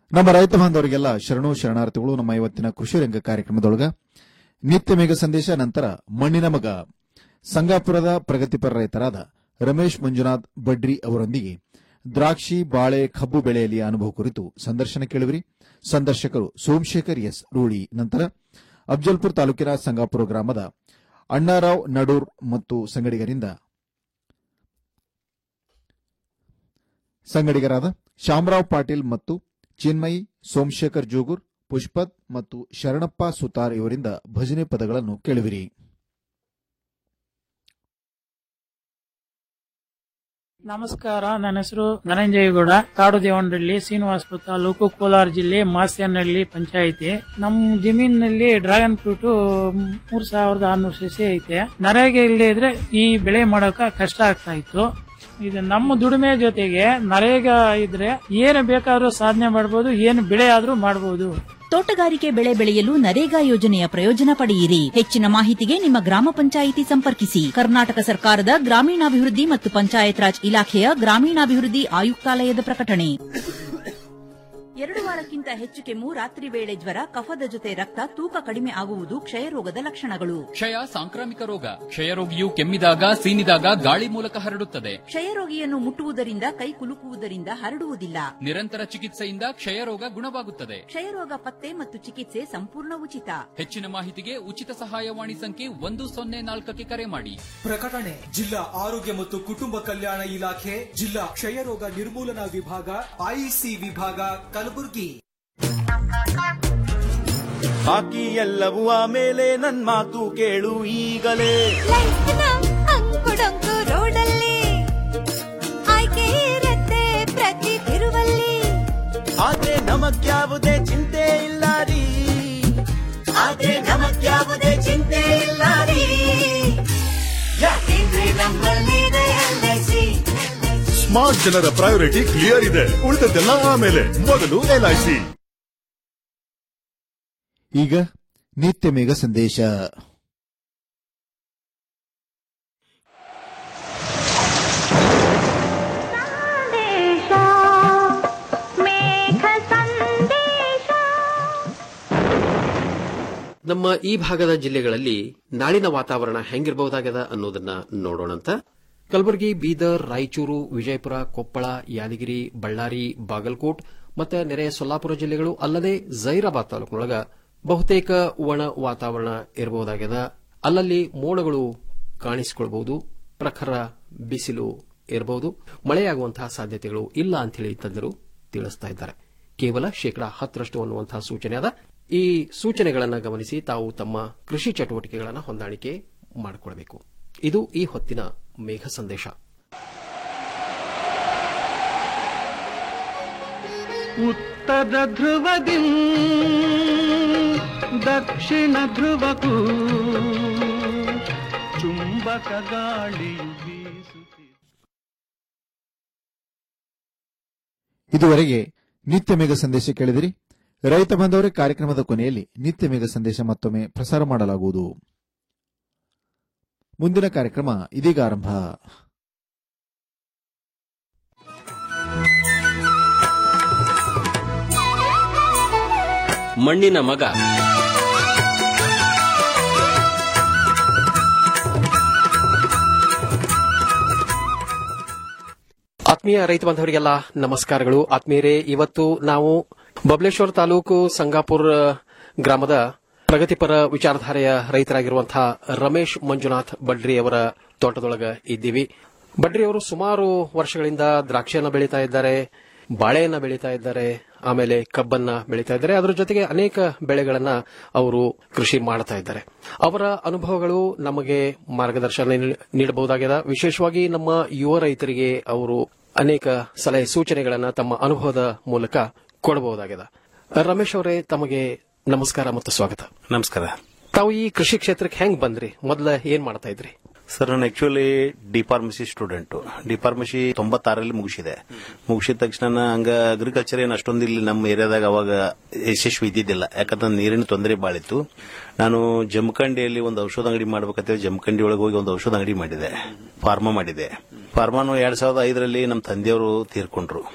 ನಮ್ಮ ರೈತ ಬಾಂಧವರಿಗೆಲ್ಲ ಶರಣು ಶರಣಾರ್ಥಿಗಳು ನಮ್ಮ ಇವತ್ತಿನ ಕೃಷಿ ರಂಗ ಕಾರ್ಯಕ್ರಮದೊಳಗ ನಿತ್ಯ ಮೇಘ ಸಂದೇಶ ನಂತರ ಮಣ್ಣಿನ ಮಗ ಸಂಗಾಪುರದ ಪ್ರಗತಿಪರ ರೈತರಾದ ರಮೇಶ್ ಮಂಜುನಾಥ್ ಬಡ್ರಿ ಅವರೊಂದಿಗೆ ದ್ರಾಕ್ಷಿ ಬಾಳೆ ಕಬ್ಬು ಬೆಳೆಯಲ್ಲಿ ಅನುಭವ ಕುರಿತು ಸಂದರ್ಶನ ಕೇಳುವಿರಿ ಸಂದರ್ಶಕರು ಸೋಮಶೇಖರ್ ಎಸ್ ರೂಳಿ ನಂತರ ಅಫ್ಜಲ್ಪುರ್ ತಾಲೂಕಿನ ಸಂಗಾಪುರ ಗ್ರಾಮದ ಅಣ್ಣಾರಾವ್ ನಡೂರ್ ಮತ್ತು ಸಂಗಡಿಗರಿಂದ ಸಂಗಡಿಗರಾದ ಶಾಮರಾವ್ ಪಾಟೀಲ್ ಮತ್ತು ಚಿನ್ಮಯಿ ಸೋಮಶೇಖರ್ ಜೋಗೂರ್ ಪುಷ್ಪತ್ ಮತ್ತು ಶರಣಪ್ಪ ಸುತಾರ್ ಇವರಿಂದ ಭಜನೆ ಪದಗಳನ್ನು ಕೇಳುವಿರಿ ನಮಸ್ಕಾರ ನನ್ನ ಹೆಸರು ಧನಂಜಯಗೌಡ ಕಾಡು ದೇವನಹಳ್ಳಿ ಶ್ರೀನಿವಾಸಪುರ ತಾಲೂಕು ಕೋಲಾರ ಜಿಲ್ಲೆ ಮಾಸ್ಯನಹಳ್ಳಿ ಪಂಚಾಯಿತಿ ನಮ್ಮ ಜಮೀನಿನಲ್ಲಿ ಡ್ರ್ಯಾಗನ್ ಫ್ರೂಟ್ ಮೂರ್ ಸಾವಿರದ ಆರ್ನೂರು ಸಸಿ ಐತೆ ನರೇಗೆ ಇಲ್ಲದೆ ಇದ್ರೆ ಈ ಬೆಳೆ ಮಾಡೋಕ ಕಷ್ಟ ಆಗ್ತಾ ಇತ್ತು ಇದು ನಮ್ಮ ದುಡಿಮೆ ಜೊತೆಗೆ ನರೇಗ ಇದ್ರೆ ಏನು ಬೇಕಾದ್ರೂ ಸಾಧನೆ ಮಾಡಬಹುದು ಏನು ಬೆಳೆ ಆದ್ರೂ ಮಾಡಬಹುದು ತೋಟಗಾರಿಕೆ ಬೆಳೆ ಬೆಳೆಯಲು ನರೇಗಾ ಯೋಜನೆಯ ಪ್ರಯೋಜನ ಪಡೆಯಿರಿ ಹೆಚ್ಚಿನ ಮಾಹಿತಿಗೆ ನಿಮ್ಮ ಗ್ರಾಮ ಪಂಚಾಯಿತಿ ಸಂಪರ್ಕಿಸಿ ಕರ್ನಾಟಕ ಸರ್ಕಾರದ ಗ್ರಾಮೀಣಾಭಿವೃದ್ಧಿ ಮತ್ತು ಪಂಚಾಯತ್ ರಾಜ್ ಇಲಾಖೆಯ ಗ್ರಾಮೀಣಾಭಿವೃದ್ಧಿ ಆಯುಕ್ತಾಲಯದ ಪ್ರಕಟಣೆ ಎರಡು ವಾರಕ್ಕಿಂತ ಹೆಚ್ಚು ಕೆಮ್ಮು ರಾತ್ರಿ ವೇಳೆ ಜ್ವರ ಕಫದ ಜೊತೆ ರಕ್ತ ತೂಕ ಕಡಿಮೆ ಆಗುವುದು ಕ್ಷಯರೋಗದ ಲಕ್ಷಣಗಳು ಕ್ಷಯ ಸಾಂಕ್ರಾಮಿಕ ರೋಗ ಕ್ಷಯರೋಗಿಯು ಕೆಮ್ಮಿದಾಗ ಸೀನಿದಾಗ ಗಾಳಿ ಮೂಲಕ ಹರಡುತ್ತದೆ ಕ್ಷಯರೋಗಿಯನ್ನು ಮುಟ್ಟುವುದರಿಂದ ಕೈ ಕುಲುಕುವುದರಿಂದ ಹರಡುವುದಿಲ್ಲ ನಿರಂತರ ಚಿಕಿತ್ಸೆಯಿಂದ ಕ್ಷಯರೋಗ ಗುಣವಾಗುತ್ತದೆ ಕ್ಷಯರೋಗ ಪತ್ತೆ ಮತ್ತು ಚಿಕಿತ್ಸೆ ಸಂಪೂರ್ಣ ಉಚಿತ ಹೆಚ್ಚಿನ ಮಾಹಿತಿಗೆ ಉಚಿತ ಸಹಾಯವಾಣಿ ಸಂಖ್ಯೆ ಒಂದು ಸೊನ್ನೆ ನಾಲ್ಕಕ್ಕೆ ಕರೆ ಮಾಡಿ ಪ್ರಕಟಣೆ ಜಿಲ್ಲಾ ಆರೋಗ್ಯ ಮತ್ತು ಕುಟುಂಬ ಕಲ್ಯಾಣ ಇಲಾಖೆ ಜಿಲ್ಲಾ ಕ್ಷಯರೋಗ ನಿರ್ಮೂಲನಾ ವಿಭಾಗ ಐಸಿ ವಿಭಾಗ ಕಲಬುರಗಿ ಬಾಕಿ ಎಲ್ಲವೂ ಆಮೇಲೆ ನನ್ ಮಾತು ಕೇಳು ಈಗಲೇ ಲೈಫ್ನ ಅಂಕುಡೊಂಕು ರೋಡಲ್ಲಿ ಆಯ್ಕೆ ಇರತ್ತೆ ಪ್ರತಿ ತಿರುವಲ್ಲಿ ಆದ್ರೆ ನಮಗ್ಯಾವುದೇ ಚಿಂತೆ ಇಲ್ಲ ರೀ ಆದ್ರೆ ನಮಗ್ಯಾವುದೇ ಚಿಂತೆ ಇಲ್ಲ ರೀ ಯಾಕೆಂದ್ರೆ ನಮ್ಮಲ್ಲಿದೆ LIC. ಸ್ಮಾರ್ಟ್ ಜನರ ಪ್ರಯಾರಿಟಿ ಕ್ಲಿಯರ್ ಇದೆ ಉಳಿದದ್ದೆಲ್ಲ ಆಮೇಲೆ ಮೊದಲು ಎಲ್ಐಸಿ ಈಗ ನಿತ್ಯ ಮೇಘ ಸಂದೇಶ ನಮ್ಮ ಈ ಭಾಗದ ಜಿಲ್ಲೆಗಳಲ್ಲಿ ನಾಳಿನ ವಾತಾವರಣ ಹೆಂಗಿರಬಹುದಾಗದ ಅನ್ನೋದನ್ನ ನೋಡೋಣಂತ ಕಲಬುರಗಿ ಬೀದರ್ ರಾಯಚೂರು ವಿಜಯಪುರ ಕೊಪ್ಪಳ ಯಾದಗಿರಿ ಬಳ್ಳಾರಿ ಬಾಗಲಕೋಟ್ ಮತ್ತೆ ನೆರೆಯ ಸೊಲ್ಲಾಪುರ ಜಿಲ್ಲೆಗಳು ಅಲ್ಲದೆ ಜೈರಾಬಾದ್ ತಾಲೂಕಿನೊಳಗ ಬಹುತೇಕ ಒಣ ವಾತಾವರಣ ಇರಬಹುದಾಗ್ಯದ ಅಲ್ಲಲ್ಲಿ ಮೋಡಗಳು ಕಾಣಿಸಿಕೊಳ್ಬಹುದು ಪ್ರಖರ ಬಿಸಿಲು ಇರಬಹುದು ಮಳೆಯಾಗುವಂತಹ ಸಾಧ್ಯತೆಗಳು ಇಲ್ಲ ಅಂತೇಳಿ ತಜ್ಞರು ತಿಳಿಸ್ತಾ ಇದ್ದಾರೆ ಕೇವಲ ಶೇಕಡಾ ಹತ್ತರಷ್ಟು ಅನ್ನುವಂತಹ ಸೂಚನೆ ಅದ ಈ ಸೂಚನೆಗಳನ್ನು ಗಮನಿಸಿ ತಾವು ತಮ್ಮ ಕೃಷಿ ಚಟುವಟಿಕೆಗಳನ್ನು ಹೊಂದಾಣಿಕೆ ಮಾಡಿಕೊಳ್ಬೇಕು ಇದು ಈ ಹೊತ್ತಿನ ಮೇಘ ಸಂದೇಶ ಉತ್ತರ ಧ್ರುವದಿ ದಕ್ಷಿಣ ಧ್ರುವಕ್ಕೂ ಚುಂಬಕ ಗಾಳಿಯು ಬೀಸುತ್ತಿದೆ ಇದುವರೆಗೆ ನಿತ್ಯ ಮೇಘ ಸಂದೇಶ ಕೇಳಿದಿರಿ ರೈತ ಬಂದವರೇ ಕಾರ್ಯಕ್ರಮದ ಕೊನೆಯಲ್ಲಿ ನಿತ್ಯ ಮೇಘ ಸಂದೇಶ ಮತ್ತೊಮ್ಮೆ ಪ್ರಸಾರ ಮಾಡಲಾಗುವುದು ಮುಂದಿನ ಕಾರ್ಯಕ್ರಮ ಇದೀಗ ಆರಂಭ ಮಣ್ಣಿನ ಮಗ ಆತ್ಮೀಯ ರೈತ ಬಾಂಧವರಿಗೆಲ್ಲ ನಮಸ್ಕಾರಗಳು ಆತ್ಮೀಯರೇ ಇವತ್ತು ನಾವು ಬಬಲೇಶ್ವರ ತಾಲೂಕು ಸಂಗಾಪುರ ಗ್ರಾಮದ ಪ್ರಗತಿಪರ ವಿಚಾರಧಾರೆಯ ರೈತರಾಗಿರುವಂತಹ ರಮೇಶ್ ಮಂಜುನಾಥ್ ಬಡ್ರಿ ಅವರ ತೋಟದೊಳಗ ಇದ್ದೀವಿ ಬಡ್ರಿ ಅವರು ಸುಮಾರು ವರ್ಷಗಳಿಂದ ದ್ರಾಕ್ಷಿಯನ್ನ ಬೆಳೀತಾ ಇದ್ದಾರೆ ಬಾಳೆಯನ್ನ ಬೆಳೀತಾ ಇದ್ದಾರೆ ಆಮೇಲೆ ಕಬ್ಬನ್ನ ಬೆಳೀತಾ ಇದ್ದಾರೆ ಅದರ ಜೊತೆಗೆ ಅನೇಕ ಬೆಳೆಗಳನ್ನ ಅವರು ಕೃಷಿ ಮಾಡ್ತಾ ಇದ್ದಾರೆ ಅವರ ಅನುಭವಗಳು ನಮಗೆ ಮಾರ್ಗದರ್ಶನ ನೀ- ನೀಡಬಹುದಾಗಿದೆ ವಿಶೇಷವಾಗಿ ನಮ್ಮ ಯುವ ರೈತರಿಗೆ ಅವರು ಅನೇಕ ಸಲಹೆ ಸೂಚನೆಗಳನ್ನ ತಮ್ಮ ಅನುಭವದ ಮೂಲಕ ಕೊಡಬಹುದಾಗಿದೆ ರಮೇಶ್ ಅವರೇ ತಮಗೆ ನಮಸ್ಕಾರ ಮತ್ತು ಸ್ವಾಗತ ನಮಸ್ಕಾರ ತಾವು ಈ ಕೃಷಿ ಕ್ಷೇತ್ರಕ್ಕೆ ಹೆಂಗ್ ಬಂದ್ರಿ ಮೊದಲ ಏನ್ ಮಾಡ್ತಾ ಇದ್ರಿ ಸರ್ ನಾನು actually D pharmacy student D pharmacy ತೊಂಬತ್ತಾರಲ್ಲಿ ಮುಗಿಸಿದೆ ಮುಗಿಸಿದ ತಕ್ಷಣ ಹಂಗ ಅಗ್ರಿಕಲ್ಚರ್ ಏನು ಅಷ್ಟೊಂದು ಇಲ್ಲಿ ನಮ್ಮ ಏರಿಯಾದಾಗ ಅವಾಗ ಯಶಸ್ವಿ ಇದ್ದಿದ್ದಿಲ್ಲ ಯಾಕಂದ್ರೆ ನೀರಿನ ತೊಂದರೆ ಬಾಳಿತ್ತು ನಾನು ಜಮಖಂಡಿಯಲ್ಲಿ ಒಂದು ಔಷಧ ಅಂಗಡಿ ಮಾಡ್ಬೇಕಂತೇಳಿ ಜಮಖಂಡಿ ಒಳಗೆ ಹೋಗಿ ಒಂದು ಔಷಧ ಅಂಗಡಿ ಮಾಡಿದೆ ಫಾರ್ಮಾ ಮಾಡಿದೆ ಫಾರ್ಮಾನು ಎರಡ್ ಸಾವಿರದ ಐದರಲ್ಲಿ ನಮ್ಮ ತಂದೆಯವರು ತೀರ್ಕೊಂಡ್ರು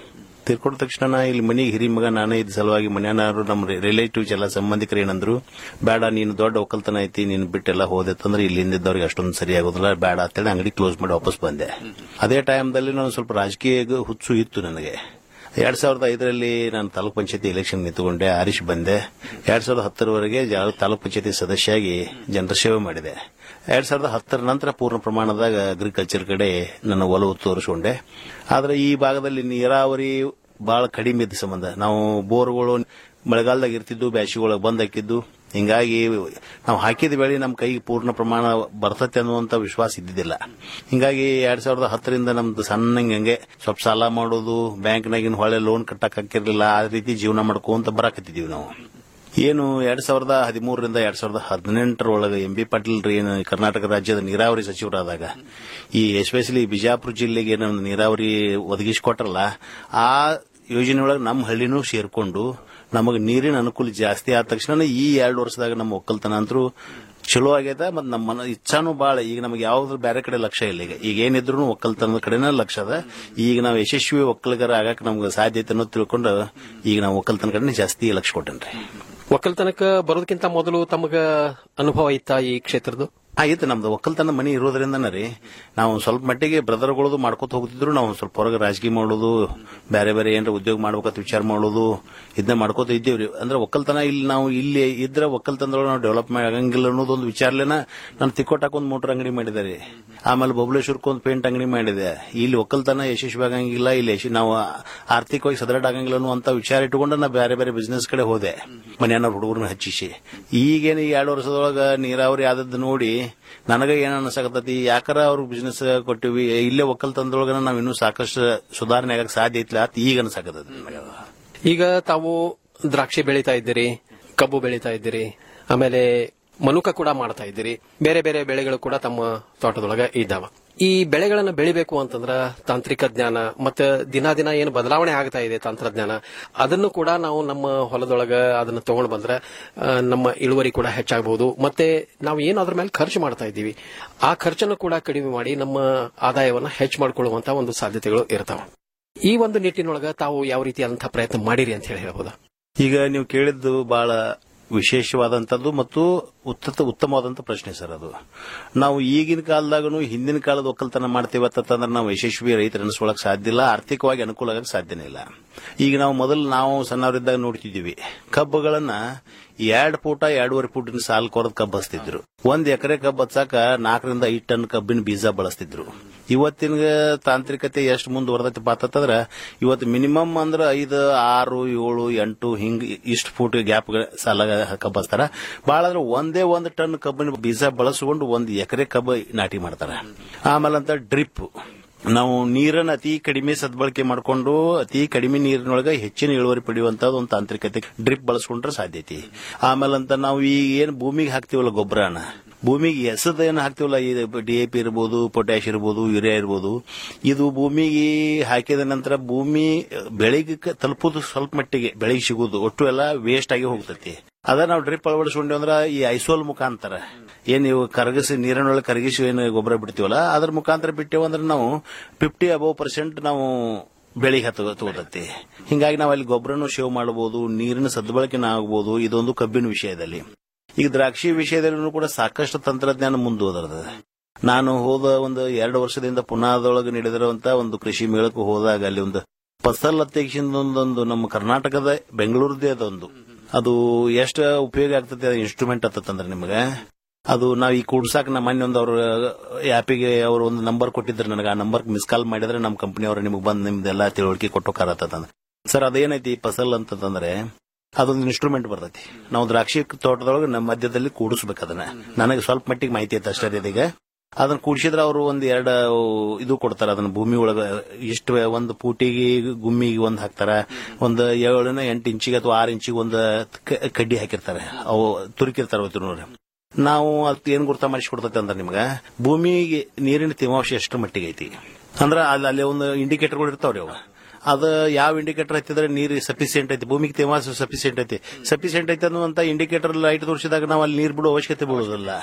ತೀರ್ಕೊಂಡ ತಕ್ಷಣ ಇಲ್ಲಿ ಮನೆಗೆ ಹಿರಿ ಮಗ ನಾನೇ ಇದ್ದ ಸಲುವಾಗಿ ಮನೆಯವರು ನಮ್ಮ ರಿಲೇಟಿವ್ಸ್ ಎಲ್ಲ ಸಂಬಂಧಿಕರು ಏನಂದ್ರು ಬೇಡ ನೀನು ದೊಡ್ಡ ಒಕ್ಕಲ್ತನ ಐತಿ ನೀನು ಬಿಟ್ಟೆಲ್ಲ ಹೋದೆತ್ತಂದ್ರೆ ಇಲ್ಲಿಂದಿದ್ದವ್ರಿಗೆ ಅಷ್ಟೊಂದು ಸರಿ ಆಗೋದಿಲ್ಲ ಬೇಡ ಅಂತೇಳಿ ಅಂಗಡಿ ಕ್ಲೋಸ್ ಮಾಡಿ ವಾಪಸ್ ಬಂದೆ ಅದೇ ಟೈಮ್ದಲ್ಲಿ ನಾನು ಸ್ವಲ್ಪ ರಾಜಕೀಯ ಹುಚ್ಚು ಇತ್ತು ನನಗೆ ಎರಡ್ ಸಾವಿರದ ಐದರಲ್ಲಿ ನಾನು ತಾಲೂಕ್ ಪಂಚಾಯತಿ ಎಲೆಕ್ಷನ್ ನಿಂತುಕೊಂಡೆ ಆರಿಶ್ ಬಂದೆ ಎರಡ್ ಸಾವಿರದ ಹತ್ತರವರೆಗೆ ಜಾ- ತಾಲೂಕ್ ಪಂಚಾಯತಿ ಸದಸ್ಯಾಗಿ ಜನರ ಸೇವೆ ಮಾಡಿದೆ ಎರಡ್ ಸಾವಿರದ ಹತ್ತರ ನಂತರ ಪೂರ್ಣ ಪ್ರಮಾಣದಾಗ ಅಗ್ರಿಕಲ್ಚರ್ ಕಡೆ ನನ್ನ ಒಲವು ತೋರಿಸಿಕೊಂಡೆ ಆದ್ರೆ ಈ ಭಾಗದಲ್ಲಿ ನೀರಾವರಿ ಬಹಳ ಕಡಿಮೆ ಇದ್ದ ಸಂಬಂಧ ನಾವು ಬೋರ್ಗಳು ಮಳೆಗಾಲದಾಗ ಇರ್ತಿದ್ದು ಬ್ಯಾಸಿಗೊಳಗೆ ಬಂದ್ ಹಾಕಿದ್ದು ಹಿಂಗಾಗಿ ನಾವು ಹಾಕಿದ ಬೆಳೆ ನಮ್ಮ ಕೈಗೆ ಪೂರ್ಣ ಪ್ರಮಾಣ ಬರ್ತತೆ ಅನ್ನುವಂತ ವಿಶ್ವಾಸ ಇದ್ದಿದ್ದಿಲ್ಲ ಹಿಂಗಾಗಿ ಎರಡ್ ಸಾವಿರದ ಹತ್ತರಿಂದ ನಮ್ದು ಸಣ್ಣಂಗೆ ಹಂಗೆ ಸ್ವಲ್ಪ ಸಾಲ ಮಾಡೋದು ಬ್ಯಾಂಕ್ನಾಗಿನ ಹೊಳೆ ಲೋನ್ ಕಟ್ಟಕ್ ಹಾಕಿರ್ಲಿಲ್ಲ ಆ ರೀತಿ ಜೀವನ ಮಾಡ್ಕೊಂತ ಬರಾಕತ್ತಿದೀವಿ ನಾವು ಏನು ಎರಡ್ ಸಾವಿರದ ಹದಿಮೂರರಿಂದ ಎರಡ್ ಸಾವಿರದ ಹದಿನೆಂಟರೊಳಗೆ ಎಂ ಬಿ ಪಾಟೀಲ್ ರೀ ಏನು ಕರ್ನಾಟಕ ರಾಜ್ಯದ ನೀರಾವರಿ ಸಚಿವರಾದಾಗ ಈ ಎಸ್ಪೆಷಲಿ ಬಿಜಾಪುರ ಜಿಲ್ಲೆಗೆ ಏನು ನೀರಾವರಿ ಒದಗಿಸಿಕೊಟ್ರಲ್ಲ ಆ ಯೋಜನೆ ಒಳಗೆ ನಮ್ಮ ಹಳ್ಳಿನೂ ಸೇರ್ಕೊಂಡು ನಮಗೆ ನೀರಿನ ಅನುಕೂಲ ಜಾಸ್ತಿ ಆದ ತಕ್ಷಣ ಈ ಎರಡು ವರ್ಷದಾಗ ನಮ್ಮ ಒಕ್ಕಲ್ತನ ಅಂತರೂ ಚಲೋ ಆಗ್ಯದ ಮತ್ತು ನಮ್ಮ ಮನ ಇಚ್ಛಾನು ಬಾಳ ಈಗ ನಮಗೆ ಯಾವ್ದು ಬೇರೆ ಕಡೆ ಲಕ್ಷ್ಯ ಇಲ್ಲ ಈಗ ಈಗ ಏನಿದ್ರು ಒಕ್ಕಲ್ತನದ ಕಡೆನೇ ಲಕ್ಷ್ಯ ಅದ ಈಗ ನಾವು ಯಶಸ್ವಿ ಒಕ್ಕಲಿಗರ ಆಗಕ್ಕೆ ನಮ್ಗೆ ಸಾಧ್ಯತೆ ಅನ್ನೋದು ತಿಳ್ಕೊಂಡು ಈಗ ನಾವು ಒಕ್ಕಲ್ತನ ಕಡೆನೇ ಜಾಸ್ತಿ ಲಕ್ಷ್ಯ ಕೊಟ್ಟೇನ್ರಿ ಒಕ್ಕಲ್ತನಕ ಬರೋದಕ್ಕಿಂತ ಮೊದಲು ತಮಗ ಅನುಭವ ಇತ್ತಾ ಈ ಕ್ಷೇತ್ರದ ಆಯ್ತು ನಮ್ದು ಒಕ್ಕಲ್ತನ ಮನಿ ಇರೋದ್ರಿಂದನೇ ರೀ ನಾವು ಸ್ವಲ್ಪ ಮಟ್ಟಿಗೆ ಬ್ರದರ್ಗಳದು ಮಾಡ್ಕೊತ ಹೋಗ್ತಿದ್ರು ನಾವು ಸ್ವಲ್ಪ ಹೊರಗೆ ರಾಜಕೀಯ ಮಾಡೋದು ಬೇರೆ ಬೇರೆ ಏನಾರ ಉದ್ಯೋಗ ಮಾಡ್ಬೇಕಂತ ವಿಚಾರ ಮಾಡೋದು ಇದನ್ನ ಮಾಡ್ಕೋತ ಇದ್ದೇವ್ರಿ ಅಂದ್ರೆ ಒಕ್ಕಲ್ತನ ಇಲ್ಲಿ ನಾವು ಇಲ್ಲಿ ಇದ್ರೆ ಒಕ್ಕಲ್ತನದೊಳಗೆ ನಾವು ಡೆವಲಪ್ ಆಗಂಗಿಲ್ಲ ಅನ್ನೋದೊಂದು ವಿಚಾರಲೇನ ನಾನು ತಿಕ್ಕೋಟಾಕ್ ಒಂದು ಮೋಟರ್ ಅಂಗಡಿ ಮಾಡಿದ್ದಾರೆ ಆಮೇಲೆ ಬಬಲೇಶ್ವರಕ್ಕೆ ಒಂದು ಪೇಂಟ್ ಅಂಗಡಿ ಮಾಡಿದೆ ಇಲ್ಲಿ ಒಕ್ಕಲ್ತನ ಯಶಸ್ವಿ ಆಗಂಗಿಲ್ಲ ಇಲ್ಲಿ ಯಶ ನಾವು ಆರ್ಥಿಕವಾಗಿ ಸದೃಢ ಆಗಂಗಿಲ್ಲ ಅನ್ನುವಂತ ವಿಚಾರ ಇಟ್ಟುಕೊಂಡು ನಾ ಬೇರೆ ಬೇರೆ ಬಿಸ್ನೆಸ್ ಕಡೆ ಹೋದೆ ಮನೆಯನ್ನ ಹುಡುಗರನ್ನ ಹಚ್ಚಿಸಿ ಈಗೇನು ಈ ಎರಡು ವರ್ಷದೊಳಗ ನೀರಾವರಿ ಆದದ್ದು ನೋಡಿ ನನಗ ಏನ್ ಅನ್ಸಕತ್ತತಿ ಯಾಕಾರ ಅವ್ರ ಬಿಸ್ನೆಸ್ ಕೊಟ್ಟಿವಿ ಇಲ್ಲೇ ಒಕ್ಕಲ್ತನದೊಳಗ ನಾವು ಇನ್ನೂ ಸಾಕಷ್ಟು ಸುಧಾರಣೆ ಆಗಕ್ಕೆ ಸಾಧ್ಯ ಐತಿಲ್ಲ ಅಂತ ಈಗ ಅನ್ಸಕತ್ತದ ನನಗೆ ಈಗ ತಾವು ದ್ರಾಕ್ಷಿ ಬೆಳೀತಾ ಇದ್ದೀರಿ ಕಬ್ಬು ಬೆಳೀತಾ ಇದ್ದೀರಿ ಆಮೇಲೆ ಮನುಕ ಕೂಡ ಮಾಡ್ತಾ ಇದ್ದೀರಿ ಬೇರೆ ಬೇರೆ ಬೆಳೆಗಳು ಕೂಡ ತಮ್ಮ ತೋಟದೊಳಗ ಇದ್ದಾವ ಈ ಬೆಳೆಗಳನ್ನ ಬೆಳಿಬೇಕು ಅಂತಂದ್ರ ತಾಂತ್ರಿಕ ಜ್ಞಾನ ಮತ್ತೆ ದಿನ ದಿನ ಏನು ಬದಲಾವಣೆ ಆಗ್ತಾ ಇದೆ ತಂತ್ರಜ್ಞಾನ ಅದನ್ನು ಕೂಡ ನಾವು ನಮ್ಮ ಹೊಲದೊಳಗ ಅದನ್ನ ತಗೊಂಡು ಬಂದ್ರೆ ಆ, ನಮ್ಮ ಇಳುವರಿ ಕೂಡ ಹೆಚ್ಚಾಗಬಹುದು ಮತ್ತೆ ನಾವು ಏನು ಅದ್ರ ಮೇಲೆ ಖರ್ಚು ಮಾಡ್ತಾ ಇದ್ದೀವಿ ಆ ಖರ್ಚನ್ನು ಕೂಡ ಕಡಿಮೆ ಮಾಡಿ ನಮ್ಮ ಆದಾಯವನ್ನ ಹೆಚ್ಚು ಮಾಡಿಕೊಳ್ಳುವಂತ ಒಂದು ಸಾಧ್ಯತೆಗಳು ಇರ್ತಾವ ಈ ಒಂದು ನಿಟ್ಟಿನೊಳಗ ತಾವು ಯಾವ ರೀತಿಯಾದಂತಹ ಪ್ರಯತ್ನ ಮಾಡಿರಿ ಅಂತ ಹೇಳಿ ಹೇಳ್ಬೋದಾ ಈಗ ನೀವು ಕೇಳಿದ್ದು ಬಹಳ ವಿಶೇಷವಾದಂತದ್ದು ಮತ್ತು ಉತ್ತಮ ಉತ್ತಮವಾದಂತ ಪ್ರಶ್ನೆ ಸರ್ ಅದು ನಾವು ಈಗಿನ ಕಾಲದಾಗೂ ಹಿಂದಿನ ಕಾಲದ ಒಕ್ಕಲ್ತನ ಮಾಡ್ತೇವೆ ಅಂತಂದ್ರೆ ನಾವು ಯಶಸ್ವಿ ರೈತರ ಅನಿಸ್ಕೊಳಕ್ ಸಾಧ್ಯ ಇಲ್ಲ ಆರ್ಥಿಕವಾಗಿ ಅನುಕೂಲ ಆಗಕ್ಕೆ ಸಾಧ್ಯನೇ ಇಲ್ಲ ಈಗ ನಾವು ಮೊದಲು ನಾವು ಸಣ್ಣವರಿದ್ದಾಗ ನೋಡ್ತಿದ್ದೀವಿ ಕಬ್ಬುಗಳನ್ನ ಎರಡ್ ಫೂಟ ಎರಡೂವರೆ ಫೂಟಿನ ಸಾಲ್ ಕೊರದ್ ಕಬ್ಬು ಹಚ್ತಿದ್ರು ಒಂದ್ ಎಕರೆ ಕಬ್ಬು ಹಚ್ಚಾಕ ನಾಲ್ಕರಿಂದ ಐದು ಟನ್ ಕಬ್ಬಿನ ಬೀಜ ಬಳಸ್ತಿದ್ರು ಇವತ್ತಿನ ತಾಂತ್ರಿಕತೆ ಎಷ್ಟು ಮುಂದುವರೆದೈತಿ ಪಾತಂದ್ರ ಇವತ್ತು ಮಿನಿಮಮ್ ಅಂದ್ರೆ ಐದು ಆರು ಏಳು ಎಂಟು ಹಿಂಗ್ ಇಷ್ಟು ಫೂಟ್ ಗ್ಯಾಪ್ ಸಾಲ ಕಬ್ಬು ಹಚ್ತಾರ ಬಹಳ ಅಂದ್ರೆ ಒಂದೇ ಒಂದು ಟನ್ ಕಬ್ಬಿನ ಬೀಜ ಬಳಸ್ಕೊಂಡು ಒಂದ್ ಎಕರೆ ಕಬ್ಬು ನಾಟಿ ಮಾಡ್ತಾರ ಆಮೇಲೆ ಅಂತ ಡ್ರಿಪ್ ನಾವು ನೀರನ್ನ ಅತಿ ಕಡಿಮೆ ಸದ್ಬಳಕೆ ಮಾಡಿಕೊಂಡು ಅತಿ ಕಡಿಮೆ ನೀರಿನೊಳಗೆ ಹೆಚ್ಚಿನ ಇಳುವರಿ ಪಡೆಯುವಂತದ್ದು ಒಂದು ತಾಂತ್ರಿಕತೆ ಡ್ರಿಪ್ ಬಳಸ್ಕೊಂಡ್ರೆ ಸಾಧ್ಯತೆ ಆಮೇಲೆ ಅಂತ ನಾವು ಈ ಏನ್ ಭೂಮಿಗೆ ಹಾಕ್ತಿವಲ್ಲ ಗೊಬ್ಬರನ ಭೂಮಿಗೆ ಎಸದ ಏನು ಹಾಕ್ತಿವಲ್ಲ ಡಿ ಎ ಪಿ ಇರ್ಬೋದು ಪೊಟ್ಯಾಶ್ ಇರ್ಬೋದು ಯೂರಿಯಾ ಇರ್ಬೋದು ಇದು ಭೂಮಿಗೆ ಹಾಕಿದ ನಂತರ ಭೂಮಿ ಬೆಳೆಗೆ ಕ- ತಲುಪೋದು ಸ್ವಲ್ಪ ಮಟ್ಟಿಗೆ ಬೆಳೆಗೆ ಸಿಗೋದು ಒಟ್ಟು ಎಲ್ಲ ವೇಸ್ಟ್ ಆಗಿ ಹೋಗ್ತತಿ ಅದ ನಾವು ಡ್ರಿಪ್ ಅಳವಡಿಸ್ಕೊಂಡೇವ್ ಅಂದ್ರ ಈ ಐಸೋಲ್ ಮುಖಾಂತರ ಏನ್ ನೀವು ಕರಗಿಸಿ ನೀರಿನೊಳಗೆ ಕರಗಿಸಿ ಏನು ಗೊಬ್ಬರ ಬಿಡ್ತೀವಲ್ಲ ಅದ್ರ ಮುಖಾಂತರ ಬಿಟ್ಟೇವು ಅಂದ್ರೆ ನಾವು ಫಿಫ್ಟಿ ಅಬೌವ್ ಪರ್ಸೆಂಟ್ ನಾವು ಬೆಳಿಗ್ಗೆ ಹತ್ತು ತಗೋತತಿ ಹಿಂಗಾಗಿ ನಾವು ಅಲ್ಲಿ ಗೊಬ್ಬರನು ಸೇವ್ ಮಾಡಬಹುದು ನೀರಿನ ಸದ್ಬಳಕೆನ ಆಗಬಹುದು ಇದೊಂದು ಕಬ್ಬಿನ ವಿಷಯದಲ್ಲಿ ಈಗ ದ್ರಾಕ್ಷಿ ವಿಷಯದಲ್ಲೂ ಕೂಡ ಸಾಕಷ್ಟು ತಂತ್ರಜ್ಞಾನ ಮುಂದುವರೆದ ನಾನು ಹೋದ ಒಂದು ಎರಡು ವರ್ಷದಿಂದ ಪುನಾದೊಳಗೆ ನಡೆದಿರುವಂತ ಒಂದು ಕೃಷಿ ಮೇಳಕ್ಕೆ ಹೋದಾಗ ಅಲ್ಲಿ ಒಂದು ಫಸಲ್ ಅತ್ಯಕ್ಷಿಂದ ಒಂದೊಂದು ನಮ್ಮ ಕರ್ನಾಟಕದ ಬೆಂಗಳೂರದೇ ಅದೊಂದು ಅದು ಎಷ್ಟು ಉಪಯೋಗ ಆಗ್ತದೆ ಇನ್ಸ್ಟ್ರೂಮೆಂಟ್ ಆತಂದ್ರೆ ನಿಮಗೆ ಅದು ನಾವು ಈ ಕೂಡ್ಸಾಕ್ ನಮ್ಮ ಮೊನ್ನೆ ಒಂದು ಅವ್ರ ಆ್ಯಪಿಗೆ ಅವರು ಒಂದು ನಂಬರ್ ಕೊಟ್ಟಿದ್ರು ನನಗೆ ಆ ನಂಬರ್ ಮಿಸ್ ಕಾಲ್ ಮಾಡಿದ್ರೆ ನಮ್ಮ ಕಂಪನಿಯವರು ನಿಮಗೆ ಬಂದು ನಿಮ್ದೆಲ್ಲ ತಿಳುವಳಿಕೆ ಕೊಟ್ಟೋಕಾರತ್ತಂದ್ರೆ ಸರ್ ಅದೇನೈತಿ ಫಸಲ್ ಅಂತಂದ್ರೆ ಅದೊಂದು ಇನ್ಸ್ಟ್ರೂಮೆಂಟ್ ಬರ್ತೈತಿ ನಾವು ದ್ರಾಕ್ಷಿ ತೋಟದೊಳಗೆ ನಮ್ಮ ಮಧ್ಯದಲ್ಲಿ ಕೂಡಿಸ್ಬೇಕು ಅದನ್ನ ನನಗೆ ಸ್ವಲ್ಪ ಮಟ್ಟಿಗೆ ಮಾಹಿತಿ ಐತೆ ಅಷ್ಟೇ ಇದೀಗ ಅದನ್ನ ಕೂಡಿಸಿದ್ರೆ ಅವರು ಒಂದ್ ಎರಡು ಇದು ಕೊಡ್ತಾರ ಅದನ್ನ ಭೂಮಿ ಒಳಗ ಇಷ್ಟು ಒಂದು ಪೂಟಿಗೆ ಗುಮ್ಮಿಗೆ ಒಂದ್ ಹಾಕ್ತಾರ ಒಂದು ಏಳನ ಎಂಟು ಇಂಚಿಗೆ ಅಥವಾ ಆರು ಇಂಚಿಗೆ ಒಂದು ಕ- ಕಡ್ಡಿ ಹಾಕಿರ್ತಾರೆ ಅವು ತುರುಕಿರ್ತಾರ ಅವತ್ತು ನಾವು ಅದ್ ಏನ್ ಗುರ್ತ ಮಾಡಿಸ್ಕೊಡ್ತೈತೆ ಅಂದ್ರೆ ನಿಮ್ಗ ಭೂಮಿಗೆ ನೀರಿನ ತೇವಾಂಶ ಎಷ್ಟು ಮಟ್ಟಿಗೆ ಐತಿ ಅಂದ್ರ ಅಲ್ಲಿ ಅಲ್ಲಿ ಒಂದು ಇಂಡಿಕೇಟರ್ಗಳು ಇರ್ತಾವ್ರಿ ಅವ ಅದು ಯಾವ ಇಂಡಿಕೇಟರ್ ಹತ್ತಿದ್ರೆ ನೀರು ಸಫಿಸಿಯೆಂಟ್ ಐತಿ ಭೂಮಿಗೆ ತೇವಾಂಶ ಸಫಿಸಿಯೆಂಟ್ ಐತಿ ಸಫಿಸಿಯೆಂಟ್ ಐತಿ ಅನ್ನುವಂತ ಇಂಡಿಕೇಟರ್ ಲೈಟ್ ತೋರಿಸಿದಾಗ ನಾವು ಅಲ್ಲಿ ನೀರು ಬಿಡೋ ಅವಶ್ಯಕತೆ ಬೀಳೋದಿಲ್ಲ